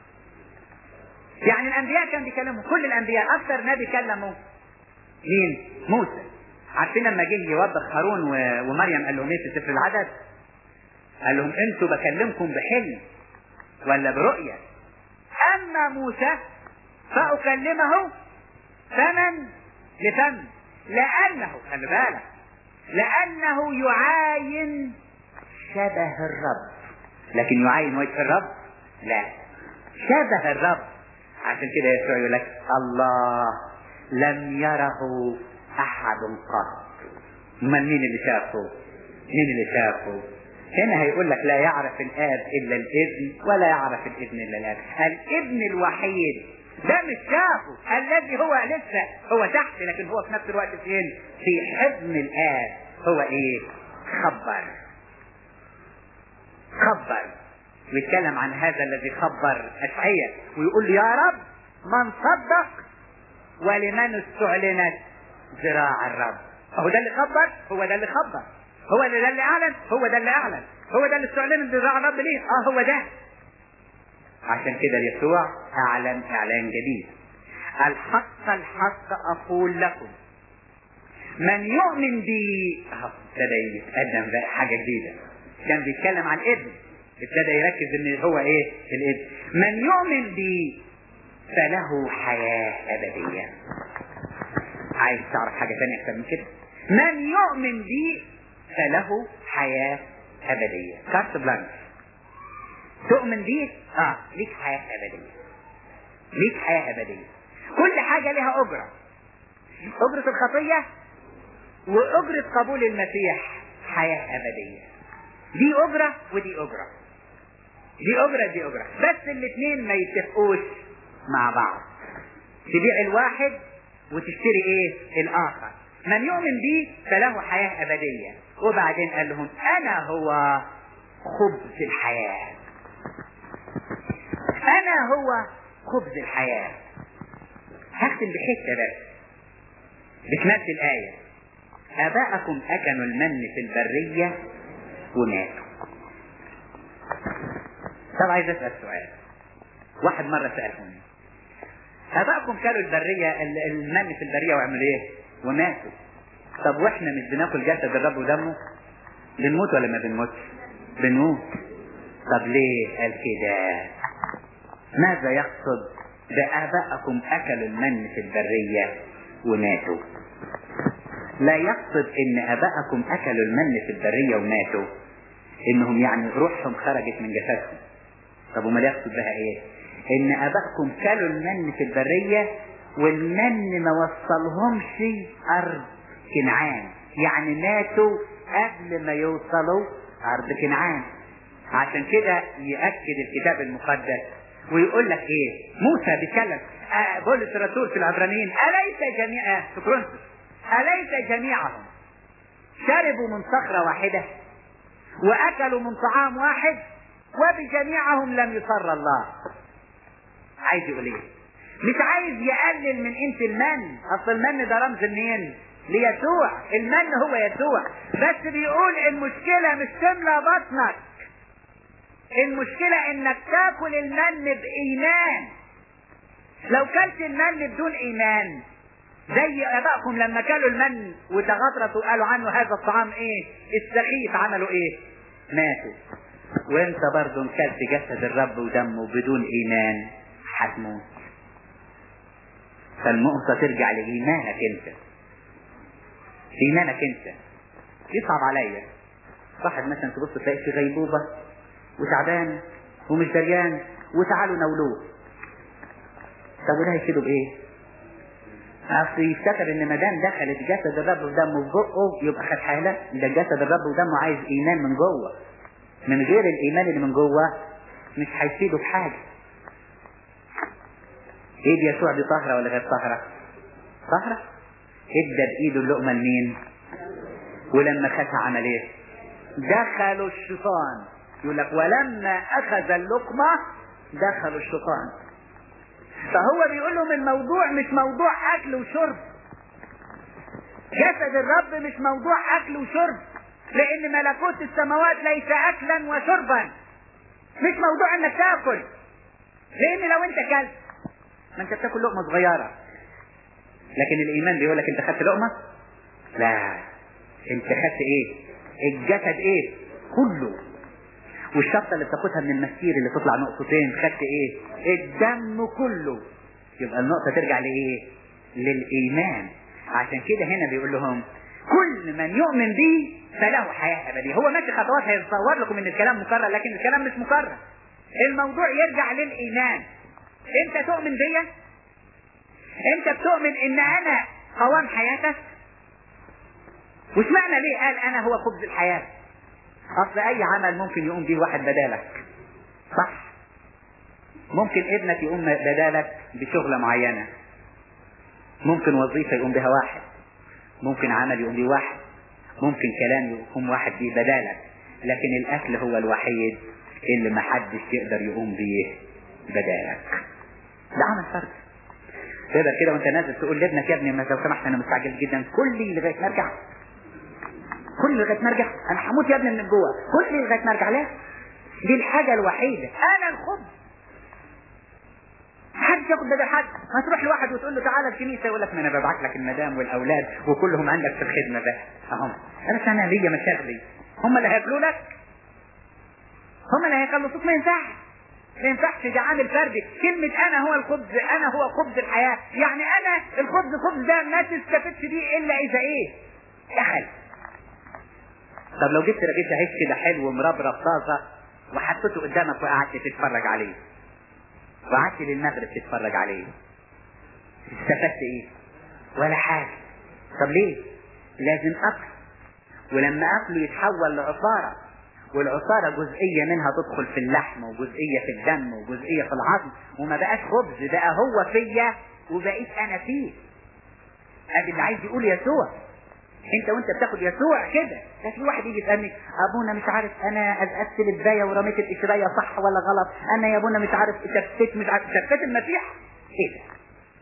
يعني الأنبياء كان بيكلموا كل الأنبياء أكثر نبي كلموا مين؟ موسى عارفين لما جه يوبخ هارون ومريم قال لهم ايه في سفر العدد؟ قال لهم انتوا بكلمكم بحلم ولا برؤية أما موسى فأكلمه فما لفم لأنه خلي بالك لأنه يعاين شبه الرب لكن يعين وجه الرب لا شبه الرب عشان كده يسوع يقول لك الله لم يره احد قط امال مين اللي شافه مين اللي شافه هنا هيقول لك لا يعرف الاب الا الابن ولا يعرف الابن الا الاب الابن الوحيد ده مش شافه الذي هو لسه هو تحت لكن هو في نفس الوقت فين في حضن الاب هو ايه خبر خبر ويتكلم عن هذا الذي خبر اشعياء ويقول له يا رب من صدق ولمن استعلنت ذراع الرب هو ده اللي خبر هو ده اللي خبر هو ده اللي اعلن هو ده اللي اعلن هو ده اللي استعلن ذراع الرب ليه اه هو ده عشان كده يسوع اعلن اعلان جديد الحق الحق اقول لكم من يؤمن بي اهو ابتدى يتقدم بقى حاجه جديده كان بيتكلم عن ابن ابتدى يركز ان هو ايه الابن من يؤمن بي فله حياه ابديه عايز تعرف حاجه ثانيه اكتر من كده من يؤمن بي فله حياه ابديه كارت بلانش تؤمن بيه اه ليك حياه ابديه ليك حياه ابديه كل حاجه لها اجره اجره الخطيه واجره قبول المسيح حياه ابديه دي اجره ودي اجره دي اجره دي اجره بس الاثنين ما يتفقوش مع بعض تبيع الواحد وتشتري ايه الاخر من يؤمن بي فله حياه ابديه وبعدين قال لهم انا هو خبز الحياه انا هو خبز الحياه هختم بحته بس بنفس الايه اباءكم اكلوا المن في البريه وماتوا طب عايز اسال سؤال واحد مره سالهم ابائكم كلوا البريه المن في البريه وعملوا ايه وماتوا طب واحنا مش بناكل جسد الرب ودمه بنموت ولا ما بنموتش بنموت طب ليه قال كده ماذا يقصد بآبائكم أكلوا المن في البرية وماتوا لا يقصد ان ابائكم اكلوا المن في البريه وماتوا انهم يعني روحهم خرجت من جسدهم طب امال يقصد بها ايه ان ابائكم كلوا المن في البريه والمن ما وصلهمش ارض كنعان يعني ماتوا قبل ما يوصلوا ارض كنعان عشان كده يأكد الكتاب المقدس ويقول لك ايه موسى بيتكلم آه بولس الرسول في العبرانيين اليس جميع آه في كورنثوس اليس جميعهم شربوا من صخرة واحدة واكلوا من طعام واحد وبجميعهم لم يصر الله عايز يقول ايه مش عايز يقلل من قيمة المن اصل المن ده رمز منين ليسوع المن هو يسوع بس بيقول المشكلة مش تملى بطنك المشكلة انك تاكل المن بإيمان لو كلت المن بدون إيمان زي ابائكم لما كلوا المن وتغطرسوا قالوا عنه هذا الطعام ايه السخيف عملوا ايه ماتوا وانت برضه كلت جسد الرب ودمه بدون ايمان هتموت فالنقطة ترجع لإيمانك أنت إيمانك أنت يصعب عليا واحد مثلا تبص تلاقي في غيبوبة وتعبان ومش دريان وتعالوا نولوه طب وده هيفيده بإيه؟ اصل يفتكر ان ما دام دخلت جسد الرب ودمه في بقه يبقى خد حاله ده جسد الرب ودمه عايز ايمان من جوه من غير الايمان اللي من جوه مش هيفيده بحاجه ايد يسوع دي طاهره ولا غير طاهره؟ طاهره ادى بايده اللقمه لمين؟ ولما خدها عمل ايه؟ دخلوا الشيطان يقول لك ولما اخذ اللقمه دخلوا الشيطان فهو بيقول لهم الموضوع مش موضوع اكل وشرب جسد الرب مش موضوع اكل وشرب لان ملكوت السماوات ليس اكلا وشربا مش موضوع انك تاكل لان لو انت كلت ما انت بتاكل لقمه صغيره لكن الايمان بيقول لك انت خدت لقمه لا انت خدت ايه الجسد ايه كله والشطه اللي بتاخدها من المسير اللي تطلع نقطتين خدت ايه الدم كله يبقى النقطه ترجع لايه للايمان عشان كده هنا بيقول لهم كل من يؤمن به فله حياة أبدية هو ماشي خطوات هيتصور لكم ان الكلام مكرر لكن الكلام مش مكرر الموضوع يرجع للإيمان انت تؤمن بيا انت بتؤمن ان انا قوام حياتك وش معنى ليه قال انا هو خبز الحياة اصل اي عمل ممكن يقوم به واحد بدالك صح ممكن ابنك يقوم بدالك بشغلة معينة ممكن وظيفة يقوم بها واحد ممكن عمل يقوم به واحد ممكن كلام يقوم واحد به بدالك لكن الاكل هو الوحيد اللي محدش يقدر يقوم بيه بدالك ده عمل فرد تقدر كده وانت نازل تقول لابنك يا ابني ما لو سمحت انا مستعجل جدا كل لي لغايه ما ارجع كل لغايه ما ارجع انا هموت يا ابني من جوه كل لي لغايه ما ارجع لا دي الحاجه الوحيده انا الخبز حد ياخد بدل حد ما تروح لواحد وتقول له تعالى الكنيسه يقول لك ما انا ببعت لك المدام والاولاد وكلهم عندك في الخدمه بقى اهم انا انا ليا مشاغلي هم اللي هياكلوا لك هم اللي هيخلصوك ما ينفعش ما ينفعش ده عامل فردي كلمة أنا هو الخبز أنا هو خبز الحياة يعني أنا الخبز خبز ده ما تستفدش بيه إلا إذا إيه دخل طب لو جبت رغيف عيش كده حلو مربرب طازة وحطيته قدامك وقعدت تتفرج عليه وقعدت للمغرب تتفرج عليه استفدت ايه ولا حاجة طب ليه لازم اكل ولما اكله يتحول لعصارة والعصارة جزئية منها تدخل في اللحم وجزئية في الدم وجزئية في العظم وما بقاش خبز بقى هو فيا وبقيت انا فيه ادي اللي عايز يقول يسوع انت وانت بتاخد يسوع كده لكن واحد يجي يسالني ابونا مش عارف انا ازقت البايه ورميت القشريه صح ولا غلط انا يا ابونا مش عارف شفت مش عارف شفت المسيح ايه ده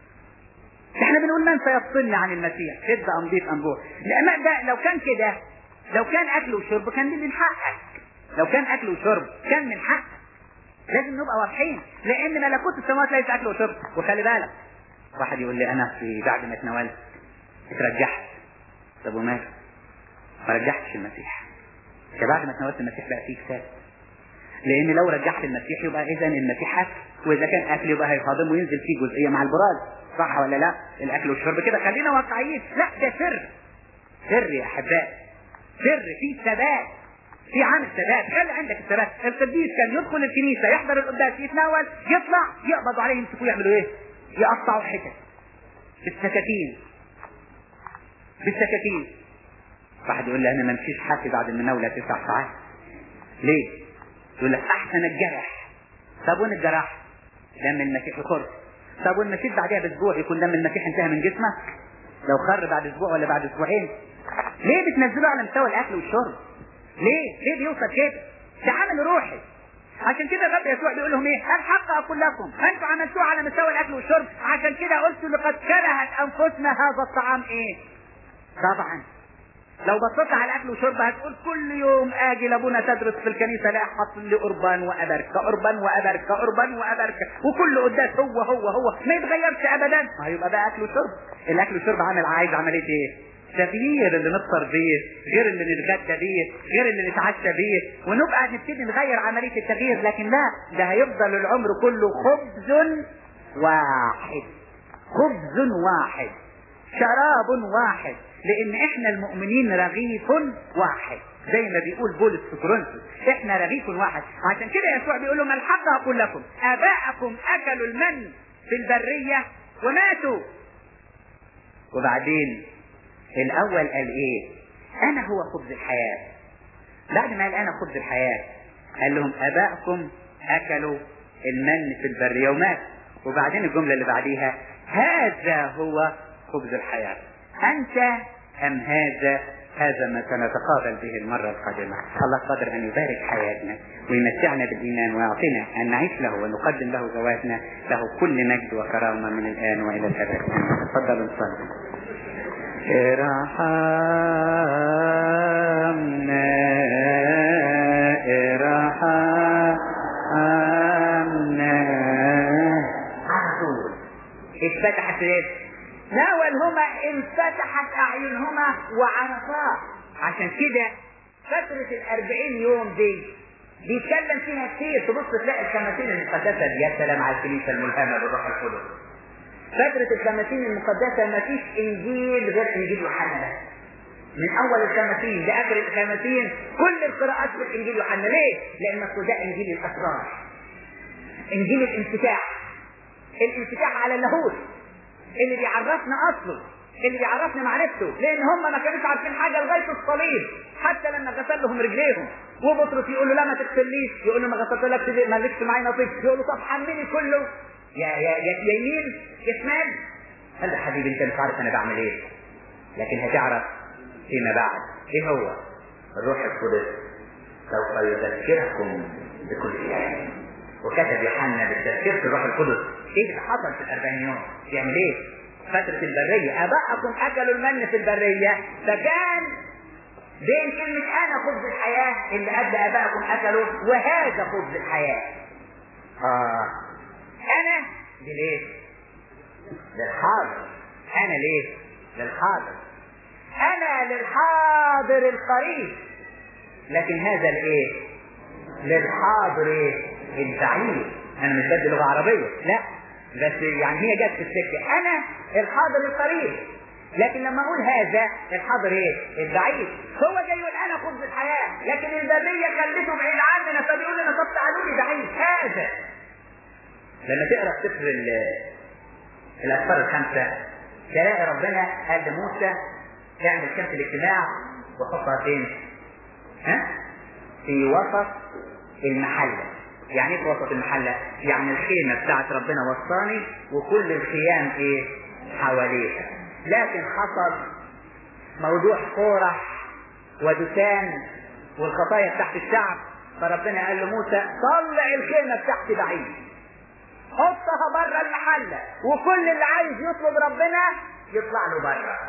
احنا بنقول من سيفصلني عن المسيح كذب ام ضيف ام بور لان ده لو كان كده لو كان اكل وشرب كان من حقك لو كان اكل وشرب كان من حقك لازم نبقى واضحين لان ملكوت السماوات ليس اكل وشرب وخلي بالك واحد يقول لي انا في بعد ما اتناولت اترجحت طب وماله ما رجحتش المسيح بعد ما تناولت المسيح بقى فيه كفايه لان لو رجحت المسيح يبقى اذا المسيح اكل واذا كان اكل يبقى هيصادم وينزل فيه جزئيه مع البراز صح ولا لا الاكل والشرب كده خلينا واقعيين لا ده سر سر يا احبائي سر في ثبات في عامل ثبات خلي عندك الثبات القديس كان يدخل الكنيسه يحضر القداس يتناول يطلع يقبضوا عليه يمسكوه يعملوا ايه؟ يقطعوا حتت بالسكاكين بالسكاكين واحد يقول لي انا ما امشيش حافي بعد المناولة تسع ساعات ليه يقول لك احسن الجرح طب وين الجراح دم المسيح يخر طب وين مشيت بعدها باسبوع يكون دم المسيح انتهى من جسمك لو خر بعد اسبوع ولا بعد اسبوعين ليه بتنزلوه على مستوى الاكل والشرب ليه ليه بيوصل كده ده عمل روحي عشان كده الرب يسوع بيقول لهم ايه الحق اقول لكم انتم عملتوه على مستوى الاكل والشرب عشان كده قلت لقد كرهت انفسنا هذا الطعام ايه طبعا لو بصيت على الاكل والشرب هتقول كل يوم اجي لابونا تدرس في الكنيسه لا حط لي قربان وابركه قربان وابركه قربان وابركه وكل قداس هو هو هو ما يتغيرش ابدا ما هيبقى بقى اكل وشرب الاكل والشرب عامل عايز عمليه ايه تغيير اللي نفطر بيه غير اللي نتغدى بيه غير اللي نتعشى بيه ونبقى نبتدي نغير عمليه التغيير لكن لا ده هيفضل العمر كله خبز واحد خبز واحد شراب واحد لان احنا المؤمنين رغيف واحد زي ما بيقول بولس في كورنثوس احنا رغيف واحد عشان كده يسوع بيقول لهم الحق اقول لكم اباءكم اكلوا المن في البريه وماتوا وبعدين الاول قال ايه انا هو خبز الحياه بعد ما قال انا خبز الحياه قال لهم اباءكم اكلوا المن في البريه وماتوا وبعدين الجمله اللي بعديها هذا هو خبز الحياه أنت أم هذا هذا ما سنتقابل به المرة القادمة الله قادر أن يبارك حياتنا ويمتعنا بالإيمان ويعطينا أن نعيش له ونقدم له ذواتنا له كل مجد وكرامة من الآن وإلى الأبد تفضلوا نصلي ارحمنا ارحمنا عرضوا اتفتحت ايه ناولهما انفتحت اعينهما وعرفا عشان كده فترة الاربعين يوم دي بيتكلم فيها كتير تبص تلاقي الخمسين المقدسة دي يا سلام على الكنيسة الملهمة بالروح القدس فترة الخمسين المقدسة ما فيش انجيل غير انجيل يوحنا بس من اول الخمسين لاخر الخمسين كل القراءات في الانجيل يوحنا ليه؟ لان أصل ده انجيل الاسرار انجيل الانفتاح الانفتاح على اللاهوت اللي بيعرفنا اصله اللي بيعرفنا معرفته لان هم ما كانوش عارفين حاجه لغايه الصليب حتى لما غسل لهم رجليهم وبطرس يقول له لا ما تغسليش يقول له ما غسلتلكش ما لكش معايا نصيب يقول له طب حملي كله يا يا يا يا يمين يا شمال قال له حبيبي انت مش عارف انا بعمل ايه لكن هتعرف فيما بعد ايه هو الروح القدس سوف يذكركم بكل شيء وكتب يوحنا بالتذكير في الروح القدس ايه اللي حصل في الاربعين يوم يعمل ايه فترة البرية ابائكم اكلوا المن في البرية فكان بين كلمة انا خبز الحياة اللي قبل ابائكم اكلوا وهذا خبز الحياة اه انا دي ليه للحاضر انا ليه للحاضر انا للحاضر القريب لكن هذا الايه للحاضر ايه البعيد انا مش بدي لغه عربيه لا بس يعني هي جت في السكه انا الحاضر القريب لكن لما اقول هذا الحاضر ايه البعيد هو جاي يقول انا خبز الحياه لكن البريه خليته بعيد عننا فبيقول لنا طب تعالوا لي بعيد هذا لما تقرا سفر الاسفار الخمسه تلاقي ربنا قال لموسى اعمل كاس الاجتماع وحطها فين؟ ها؟ في وسط المحله يعني ايه في وسط المحله؟ يعني الخيمه بتاعت ربنا وسطاني وكل الخيام ايه؟ حواليها لكن حصل موضوع قرح ودسان والخطايا بتاعت الشعب فربنا قال لموسى طلع الخيمه بتاعتي بعيد حطها بره المحله وكل اللي عايز يطلب ربنا يطلع له بره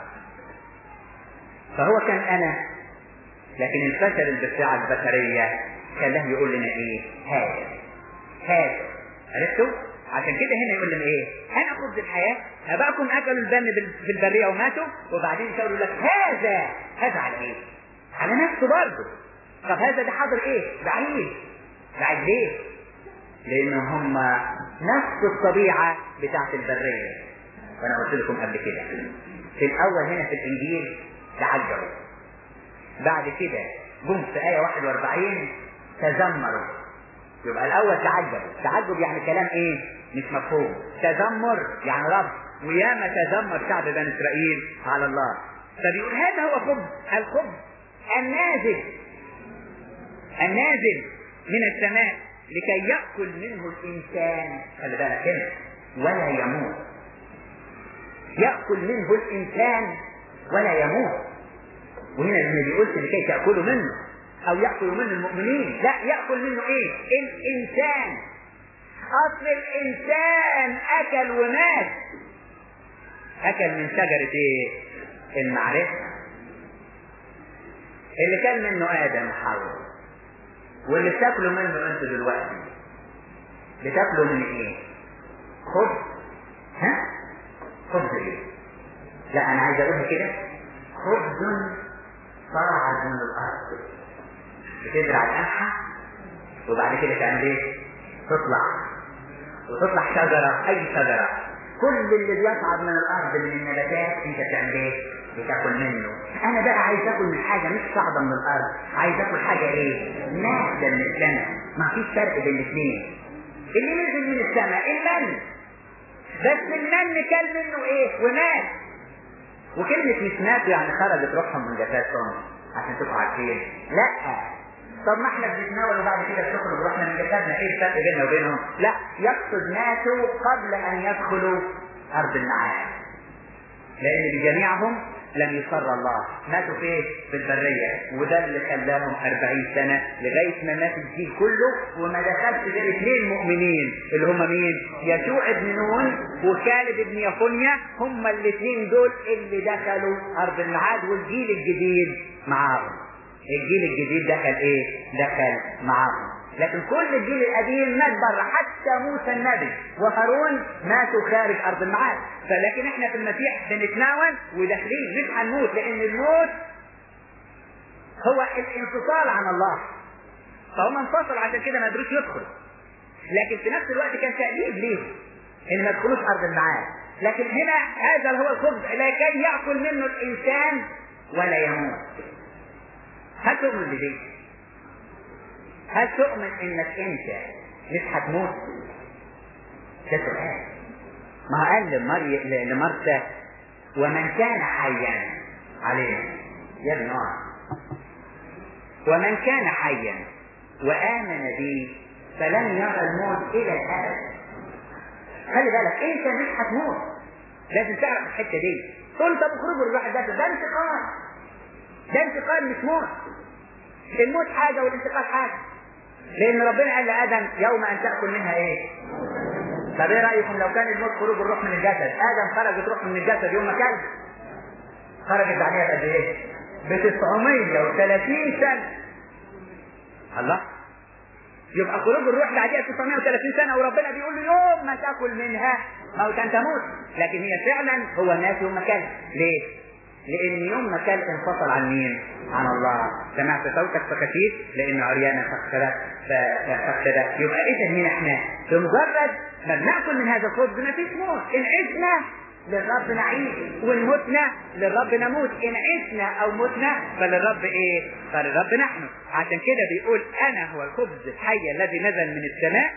فهو كان انا لكن الفشل بتاع البشريه خلاه يقول لنا ايه هذا هذا عرفتوا عشان كده هنا يقول لنا ايه انا خبز الحياه ابائكم اكلوا البن في البريه وماتوا وبعدين يقولوا لك هذا هذا على ايه على نفسه برضه طب هذا ده حاضر ايه بعيد بعيد ليه لان هم نفس الطبيعه بتاعت البريه وانا قلت لكم قبل كده في الاول هنا في الانجيل تعجبوا بعد كده جم في آية 41 تذمروا يبقى الأول تعجبوا تعجب يعني كلام إيه؟ مش مفهوم تذمر يعني رب وياما تذمر شعب بني إسرائيل على الله فبيقول هذا هو خبز الخبز النازل النازل من السماء لكي يأكل منه الإنسان خلي بالك هنا ولا يموت يأكل منه الإنسان ولا يموت وهنا ما بيقولش لكي تأكلوا منه أو يأكلوا منه المؤمنين لا يأكل منه إيه الإنسان أصل الإنسان أكل ومات أكل من شجرة إيه المعرفة اللي كان منه آدم حواء واللي بتاكلوا منه انتوا دلوقتي بتاكلوا من ايه؟ خبز ها؟ خبز ايه؟ لا انا عايز اقولها كده خبز صاعد من الارض بتزرع القمحة وبعد كده تعمل ايه؟ تطلع وتطلع شجرة أي شجرة كل اللي بيصعد من الأرض من النباتات أنت بتعمل ايه؟ بتاكل منه أنا بقى عايز آكل من حاجة مش صاعدة من الأرض عايز آكل حاجة إيه؟ نازلة من السماء ما فيش فرق بين الاثنين اللي نزل من السماء المن بس المن كل منه إيه؟ ومات وكلمة مش ماتوا يعني خرجت روحهم من جسدهم عشان تبقوا عارفين لا طب ما احنا بنتناول وبعد كده بتخرج روحنا من جسدنا ايه الفرق بيننا وبينهم؟ لا يقصد ماتوا قبل ان يدخلوا ارض المعاد لان بجميعهم لم يسر الله ماتوا في في البرية وده اللي خلاهم 40 سنة لغاية ما مات الجيل كله وما دخلش غير اثنين مؤمنين اللي هم مين؟ يشوع ابن نون وكالب ابن يفونيا هم الاثنين دول اللي دخلوا أرض المعاد والجيل الجديد معاهم الجيل الجديد دخل ايه؟ دخل معاهم لكن كل الجيل القديم مات بره حتى موسى النبي وهارون ماتوا خارج ارض المعاد فلكن احنا في المسيح بنتناول وداخلين مش هنموت لان الموت هو الانفصال عن الله فهم انفصلوا عشان كده ما قدروش يدخلوا لكن في نفس الوقت كان تأديب ليهم ان ما يدخلوش ارض المعاد لكن هنا هذا هو الخبز لكي ياكل منه الانسان ولا يموت هل تؤمن بدي هل تؤمن انك انت مش هتموت ده سؤال ما قال لمري... لمرسى ومن كان حيا علينا يا ابن ومن كان حيا وآمن بي فلن يرى الموت إلى الأبد خلي بالك انت مش هتموت لازم تعرف الحته دي تقول طب اخرجوا الروح ده ده انتقال ده انتقال مش موت الموت حاجه والانتقال حاجه لان ربنا قال لادم يوم ان تاكل منها ايه طب ايه رايكم لو كان الموت خروج الروح من الجسد ادم خرجت روح من الجسد يوم ما كان خرجت عليها قد ايه ب 930 سنه الله يبقى خروج الروح بعديها 930 سنه وربنا بيقول له يوم ما تاكل منها موتا تموت لكن هي فعلا هو الناس يوم ما كان ليه؟ لان يوم ما كان انفصل عن مين؟ عن الله سمعت صوتك فخفيت لان عريانا فاختلف فاختلف يبقى اذا هنا احنا بمجرد ما بناكل من هذا الخبز ما فيش موت ان عشنا للرب نعيش وان متنا للرب نموت ان عشنا او متنا فللرب ايه فللرب نحن عشان كده بيقول انا هو الخبز الحي الذي نزل من السماء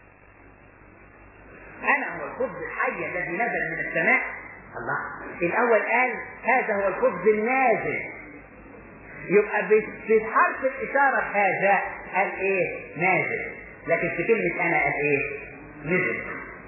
انا هو الخبز الحي الذي نزل من السماء الله الاول قال هذا هو الخبز النازل يبقى بحرف الاشاره هذا قال ايه نازل لكن في كلمه انا قال ايه نزل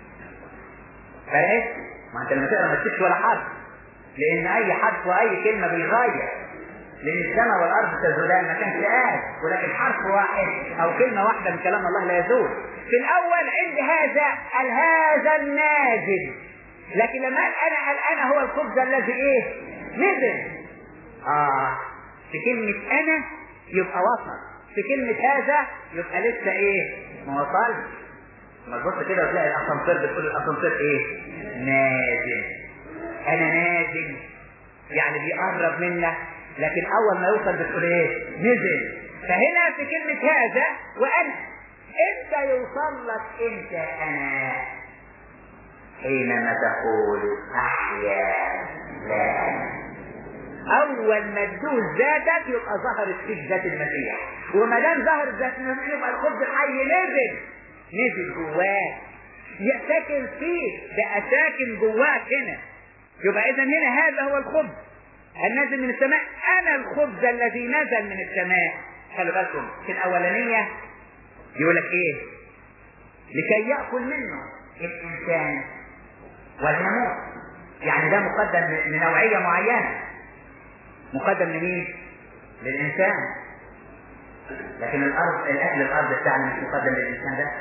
فرقت ما انت لما تقرا ما تكتبش ولا حرف لان اي حرف واي كلمه بيغير لان السماء والارض تزولان ما كانش قال ولكن حرف واحد او كلمه واحده من كلام الله لا يزول في الاول عند هذا قال هذا النازل لكن لما قال انا قال انا هو الخبز الذي ايه نزل اه في كلمه انا يبقى وصل في كلمه هذا يبقى لسه ايه ما وصلش ما تبص كده وتلاقي الاسانسير بتقول الاسانسير ايه نازل انا نازل يعني بيقرب منك لكن اول ما يوصل بتقول ايه نزل فهنا في كلمة هذا وانا امتى يوصل لك انت انا حينما تقول احيا لا انا اول ما تدوس ذاتك يبقى ظهرت فيك ذات المسيح وما دام ظهرت ذات المسيح يبقى الخبز الحي نزل نزل جواك ساكن فيك بقى ساكن جواك هنا يبقى اذا هنا هذا هو الخبز النازل من السماء انا الخبز الذي نزل من السماء خلي بالكم في الاولانيه يقول لك ايه لكي ياكل منه الانسان ولا يموت يعني ده مقدم لنوعيه معينه مقدم لمين للانسان لكن الارض الاكل الارض بتاعنا مش مقدم للانسان ده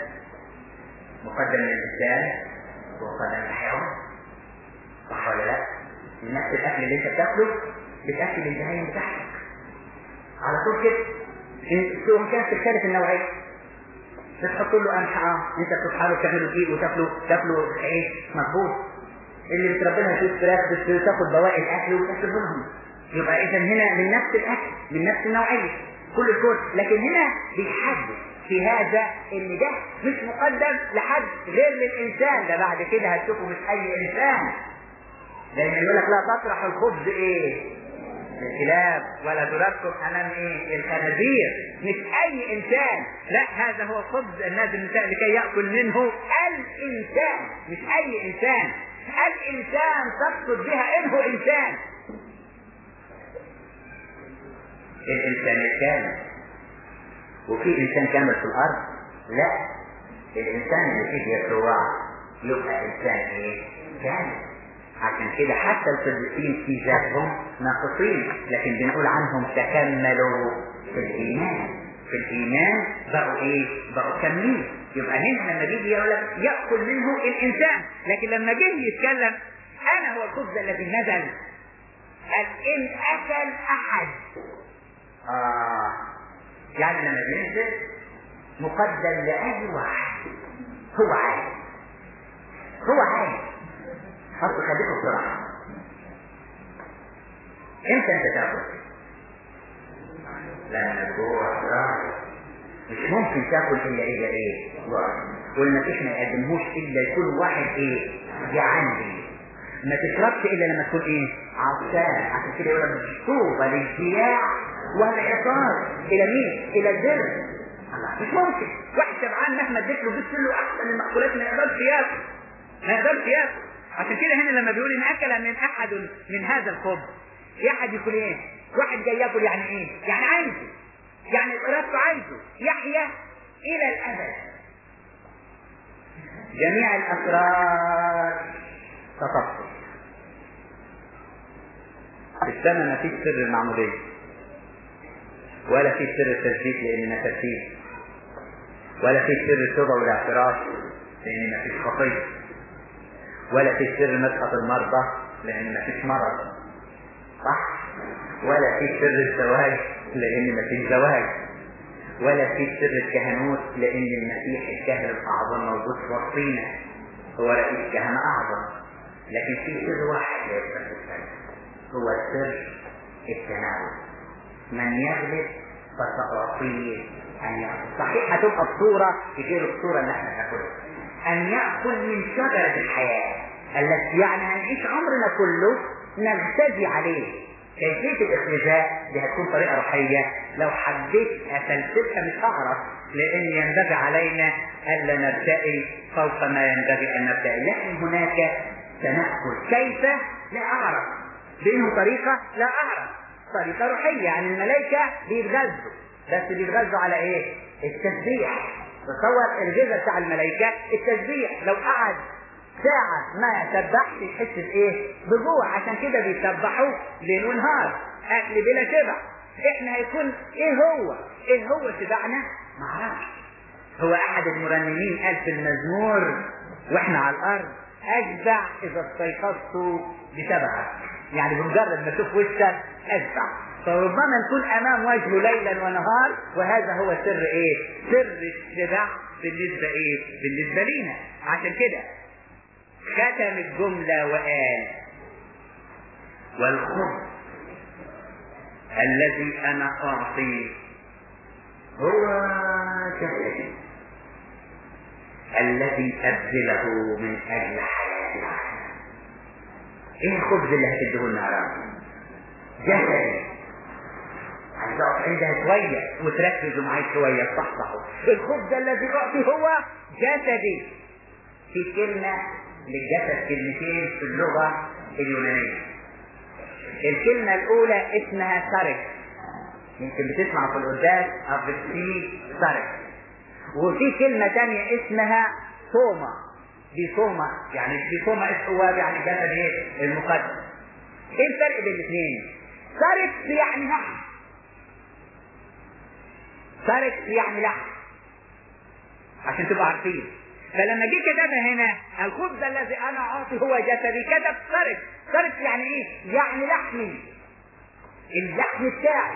مقدم للانسان ومقدم للحيوان صح ولا لا؟ نفس الاكل اللي انت بتاكله بتاكل البهايم بتاعتك على طول كده سواء كانت تختلف النوعيه بتحط له قمح اه انت بتصحى له تعمله دقيق وتاكله تاكله عيش مظبوط اللي بتربي لها شويه فراخ بتاخد بواقي الاكل وتاكل منهم يبقى اذا هنا من نفس الاكل من نفس النوعيه كل الكل لكن هنا بيحدد في هذا ان ده مش مقدم لحد غير للانسان ده بعد كده هتشوفه مش اي انسان لان يقول لك لا تطرح الخبز ايه الكلاب ولا تركب امام ايه الخنازير مش اي انسان لا هذا هو خبز النازل الانسان لكي ياكل منه الانسان مش اي انسان الانسان تقصد بها انه انسان الانسان الكامل وفي انسان كامل في الارض لا الانسان اللي فيه يسوع يبقى انسان ايه كامل عشان كده حتى القديسين في ذاتهم ناقصين لكن بنقول عنهم تكملوا في الايمان في الايمان بقوا ايه بقوا كاملين يبقى هنا لما بيجي يقول لك ياكل منه الانسان لكن لما جه يتكلم انا هو الخبز الذي نزل قال ان اكل احد اه يعني لما بينزل مقدم لاي واحد هو عايز هو عايز حط خليكم بسرعة امتى انت تاكل لما الجوع راح مش ممكن تاكل الا اذا ايه والمسيح ما يقدمهوش الا يكون واحد ايه جعان بيه ما تشربش الا لما تكون ايه عطشان عشان كده يقول لك طوبى للجياع والعطاش الى مين الى البر الله مش ممكن واحد شبعان مهما اديت له جبت له احسن المأكولات ما يقدرش ياكل ما يقدرش ياكل عشان كده هنا لما بيقول ان اكل من احد من هذا الخبز في احد يقول ايه واحد جاي ياكل يعني ايه يعني عايزه يعني ارادته عايزه يحيا الى الابد جميع الاسرار تطفل في السماء ما فيش سر المعمودية ولا في سر التثبيت لأننا تثبيت ولا في سر التوبة والاعتراف لأن ما فيش خطية ولا في سر مسحة المرضى لأن ما فيش مرض صح ولا في سر الزواج لأن ما فيش زواج ولا في سر الكهنوت لأن المسيح الكاهن الأعظم موجود في وسطينا هو رئيس كهنة أعظم لكن في سر واحد يبقى في السنة هو سر التناول من يغلب فسأعطيه أن يأكل صحيح هتبقى بصورة غير الصورة اللي احنا هناكلها أن يأكل من شجرة الحياة التي يعني هنعيش عمرنا كله نغتدي عليه كيفية الاختزاء دي هتكون طريقة روحية لو حبيت أفلسفها مش هعرف لأن ينبغي علينا ألا نبتئي فوق ما ينبغي أن نبتئي لكن هناك سنأكل كيف لا أعرف بينه طريقة لا أعرف طريقة روحية يعني الملائكة بيتغذوا بس بيتغذوا على إيه؟ التسبيح تصور الغذاء بتاع الملائكة التسبيح لو قعد ساعة ما سبحش يحس بإيه؟ بجوع عشان كده بيسبحوا ليل ونهار أكل بلا شبع إحنا هيكون إيه هو؟ إيه هو شبعنا؟ معرفش هو أحد المرنمين قال في المزمور وإحنا على الأرض أشبع إذا استيقظت بشبعك يعني بمجرد ما اشوف وشك اشبع فربما نكون امام وجهه ليلا ونهار وهذا هو سر ايه سر الشبع بالنسبه ايه بالنسبه لينا عشان كده ختم الجمله وقال والخبز الذي انا اعطيه هو جسدي الذي ابذله من اجل حياتي ايه الخبز اللي هتديه لنا يا رب؟ جسدي عايز اقف عندها شوية وتركزوا معايا شوية تصحصحوا الخبز الذي اعطي هو جسدي في كلمة للجسد كلمتين في اللغة اليونانية الكلمة الأولى اسمها سرك يمكن بتسمع في القداس أبسي سرك وفي كلمة تانية اسمها توما دي صومة يعني دي صومة الثواب يعني جسد ايه المقدس ايه الفرق بين الاثنين سرق يعني لحم سرق يعني لحم عشان تبقوا عارفين فلما جه كتبها هنا الخبز الذي انا اعطي هو جسدي كتب سرق سرق يعني ايه يعني لحمي اللحم بتاعي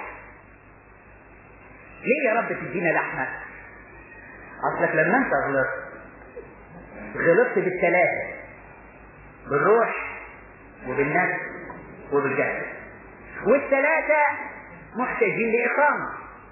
ليه يا رب تدينا لحمك اصلك لما انت غلطت غلطت بالثلاثة بالروح وبالنفس وبالجسد والثلاثة محتاجين لإقامة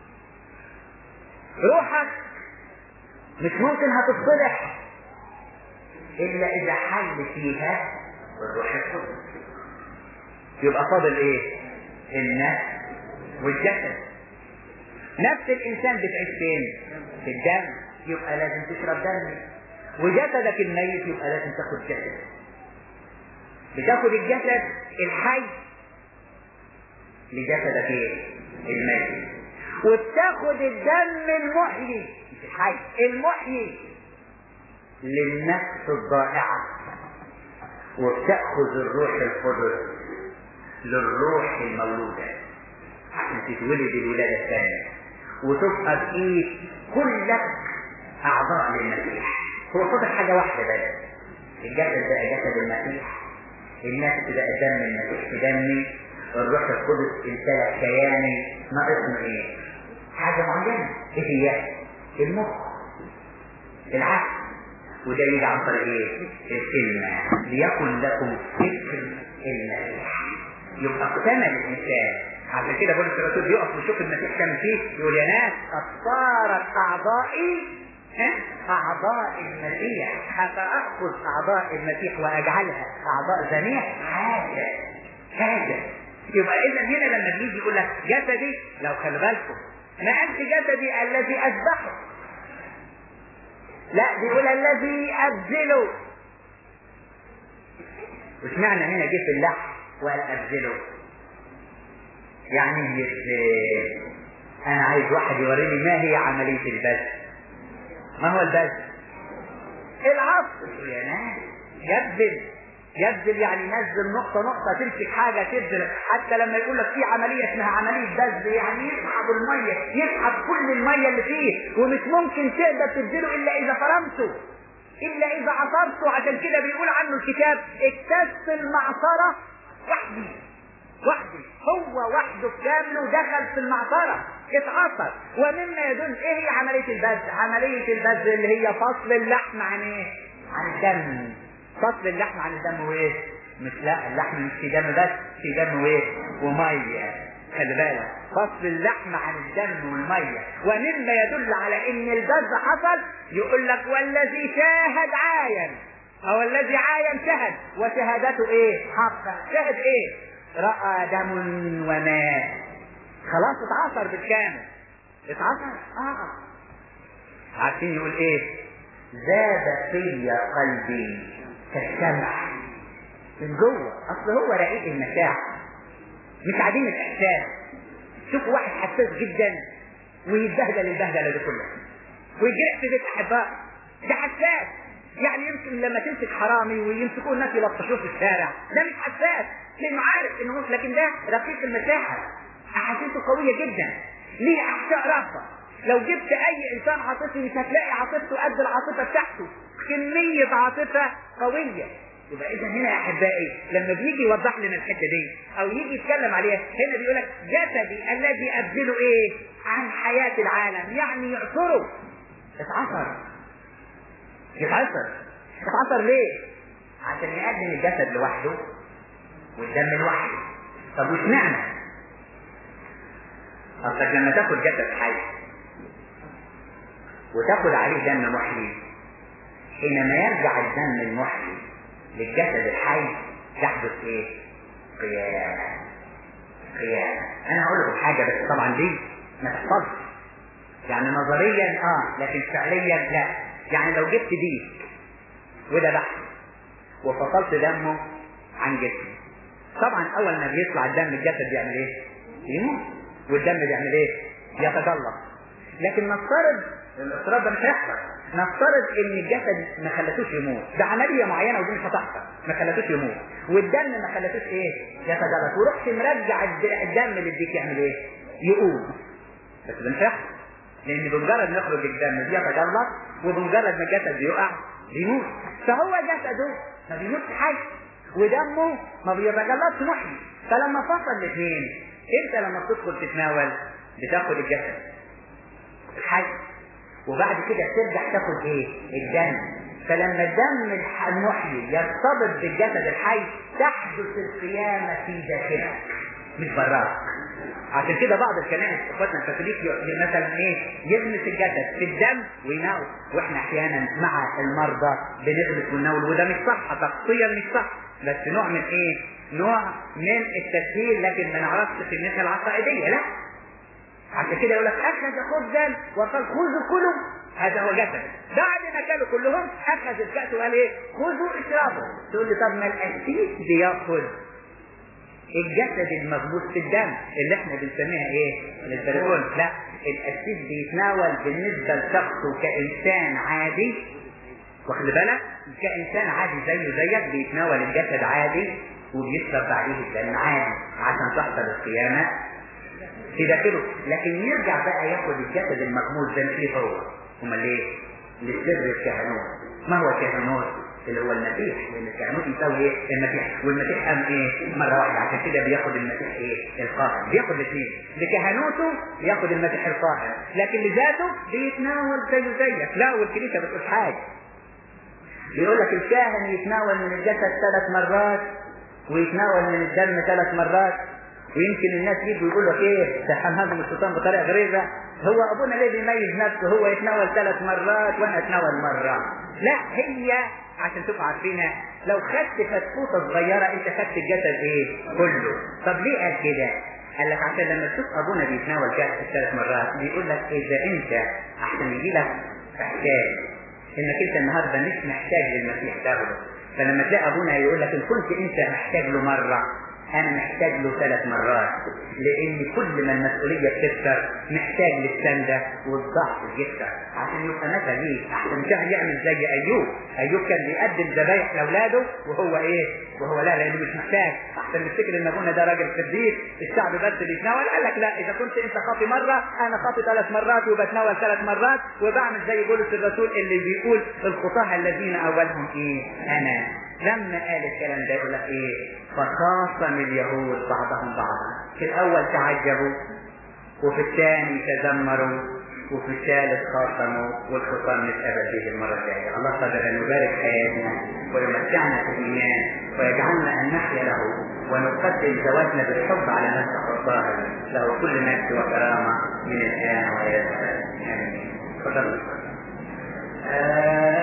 روحك مش ممكن هتتصلح إلا إذا حل فيها الروح القدس يبقى فاضل إيه؟ النفس والجسد نفس الإنسان بتعيش فين؟ في الدم يبقى لازم تشرب دم وجسدك الميت يبقى لازم تاخد جسد بتاخد الجسد الحي لجسدك ايه الميت وبتاخد الدم المحيي مش الحي المحيي للنفس الضائعة وبتأخذ الروح القدس للروح المولودة عشان تتولد الولادة الثانية وتبقى بإيد كلك أعضاء للمسيح هو فاضل حاجة واحدة بس الجسد بقى جسد المسيح النفس بقى دم المسيح في دمي الروح القدس امتلك كياني ناقصنا ايه؟ حاجة معينة ايه هي؟ المخ العقل وده يجي عن طريق ايه؟ الكلمة ليكن لكم فكر المسيح يبقى اكتمل الانسان عشان كده بولس الرسول بيقف ويشوف المسيح كان فيه يقول يا ناس قد صارت اعضائي أعضاء المسيح أفأخذ أعضاء المسيح وأجعلها أعضاء ذبيح حاجة حاجة يبقى إذا هنا لما بيجي يقول لك جسدي لو خلي بالكم ما قالش جسدي الذي أذبحه لا بيقول الذي أبذله وش معنى هنا جه في اللحم وقال أبذله يعني مش أنا عايز واحد يوريني ما هي عملية البذل ما هو البذل العصر يا ناس يبذل يبذل يعني ينزل نقطة نقطة تمسك حاجة تبذل حتى لما يقول لك في عملية اسمها عملية بذل يعني يسحب المية يسحب كل المية اللي فيه ومش ممكن تقدر تبذله إلا إذا فرمته إلا إذا عصرته عشان كده بيقول عنه الكتاب اكتست المعصرة وحدي وحدي هو وحده كامله دخل في المعصرة اتعصر ومما يدل ايه هي عملية البذل عملية البذل اللي هي فصل اللحم عن ايه عن الدم فصل اللحم عن الدم وايه مش لا اللحم مش في دم بس في دم وايه وميه خلي بالك فصل اللحم عن الدم والميه ومما يدل على ان البذل حصل يقول لك والذي شاهد عاين او الذي عاين شهد وشهادته ايه حقا شهد ايه راى دم وماء خلاص اتعصر بالكامل اتعصر اه عارفين يقول ايه زاد في قلبي كالسمع من جوه اصل هو رقيق المشاعر مش عديم الاحساس شوفوا واحد حساس جدا ويتبهدل البهدله دي كلها ويجرح في بيت احبائه ده حساس يعني يمكن لما تمسك حرامي ويمسكوه الناس يلطشوه في الشارع ده مش حساس لانه عارف انه مش لكن ده رقيق المشاعر احاسيسه قويه جدا ليه احشاء رهبه لو جبت اي انسان عاطفي مش هتلاقي عاطفته قد العاطفه بتاعته كميه عاطفه قويه يبقى اذا هنا يا احبائي لما بيجي يوضح لنا الحته دي او يجي يتكلم عليها هنا بيقول لك جسدي الذي ابذله ايه عن حياه العالم يعني يعصره اتعصر يتعصر اتعصر ليه عشان يقدم الجسد لوحده والدم لوحده طب وش معنى اصلك لما تاخد جسد حي وتاخد عليه دم محيي حينما يرجع الدم المحيي للجسد الحي يحدث ايه قيامة قيامة انا هقول لكم حاجة بس طبعا دي ما تحصلش يعني نظريا اه لكن فعليا لا يعني لو جبت دي وده بحث وفصلت دمه عن جسمه طبعا اول ما بيطلع الدم الجسد بيعمل ايه يموت والدم بيعمل ايه يتجلط لكن نفترض الافتراض ده مش هيحصل نفترض ان الجسد ما خلتوش يموت ده عمليه معينه ودي مش هتحصل ما خلتوش يموت والدم ما خلتوش ايه يتجلط ورحت مرجع الدم للديك يعمل ايه يقوم بس ده مش هيحصل لان بمجرد ما يخرج الدم بيتجلط وبمجرد ما الجسد بيقع بيموت فهو جسده ما بيموتش حي ودمه ما بيتجلطش محيي فلما فصل الاثنين انت لما بتدخل تتناول بتاخد الجسد الحي وبعد كده ترجع تاخد ايه الدم فلما الدم المحيي يرتبط بالجسد الحي تحدث القيامة في داخلك مش براك عشان كده بعض الكنائس اخواتنا الكاثوليك مثلا ايه يغمس الجسد في الدم ويناول واحنا احيانا مع المرضى بنغمس ونناول وده مش صح تقصيا مش صح بس نوع من ايه نوع من التسهيل لكن ما نعرفش قيمتها العقائديه لا عشان كده يقول لك اخذ خبزا وقال خذوا كلوا هذا هو جسد بعد ما كانوا كلهم اخذ الكاس وقال ايه خذوا اشربوا تقول لي طب ما القسيس بياخذ الجسد المغموس في الدم اللي احنا بنسميها ايه البريكون لا القسيس بيتناول بالنسبه لشخصه كانسان عادي واخد بالك كانسان عادي زيه زيك بيتناول الجسد عادي وبيشرب بعديه الدم عادي عشان تحصل القيامه في داخله لكن يرجع بقى ياخد الجسد المغموس ده فيه هو امال ليه؟ لسر الكهنوت ما هو الكهنوت؟ اللي هو المسيح لان الكهنوت يساوي ايه؟ المسيح والمسيح قام ايه؟ مره واحده عشان كده بياخد المسيح ايه؟ القائم بياخد الاثنين لكهنوته ياخد المسيح القائم لكن لذاته بيتناول زيه زيك لا والكنيسه ما بتقولش حاجه بيقول لك الكاهن يتناول من الجسد ثلاث مرات ويتناول من الدم ثلاث مرات ويمكن الناس يجوا يقولوا لك ايه سحام هذا الشيطان بطريقه غريبه هو ابونا ليه بيميز نفسه هو يتناول ثلاث مرات وانا اتناول مره لا هي عشان تبقوا عارفينها لو خدت فتفوته صغيره انت خدت الجسد ايه كله طب ليه قال كده قال لك عشان لما تشوف ابونا بيتناول كأس ثلاث مرات بيقول لك اذا انت احسن يجي لك احتاج انك انت النهارده مش محتاج للمسيح تاخده فلما تلاقي ابونا يقول لك ان كنت انت محتاج له مره انا محتاج له ثلاث مرات لان كل ما المسؤوليه بتكتر محتاج للسنده والضعف يكتر عشان يبقى مثل ليه احسن كان يعمل زي ايوب ايوب كان بيقدم ذبايح لاولاده وهو ايه وهو لا لانه مش محتاج احسن نفتكر ان ابونا ده راجل قديس الشعب بس بيتناول قال لك لا اذا كنت انت خاطي مره انا خاطي ثلاث مرات وبتناول ثلاث مرات وبعمل زي بولس الرسول اللي بيقول الخطاه الذين اولهم ايه انا لما قال الكلام ده يقول لك ايه فخاصم اليهود بعضهم بعضا في الاول تعجبوا وفي الثاني تذمروا وفي الثالث خاصموا والخصام نتقابل به المره الجايه الله قدر ان يبارك حياتنا ويمتعنا في الايمان ويجعلنا ان نحيا له ونقدم زواجنا بالحب على نفسه الظاهر له كل مجد وكرامه من الان والى الابد امين تفضل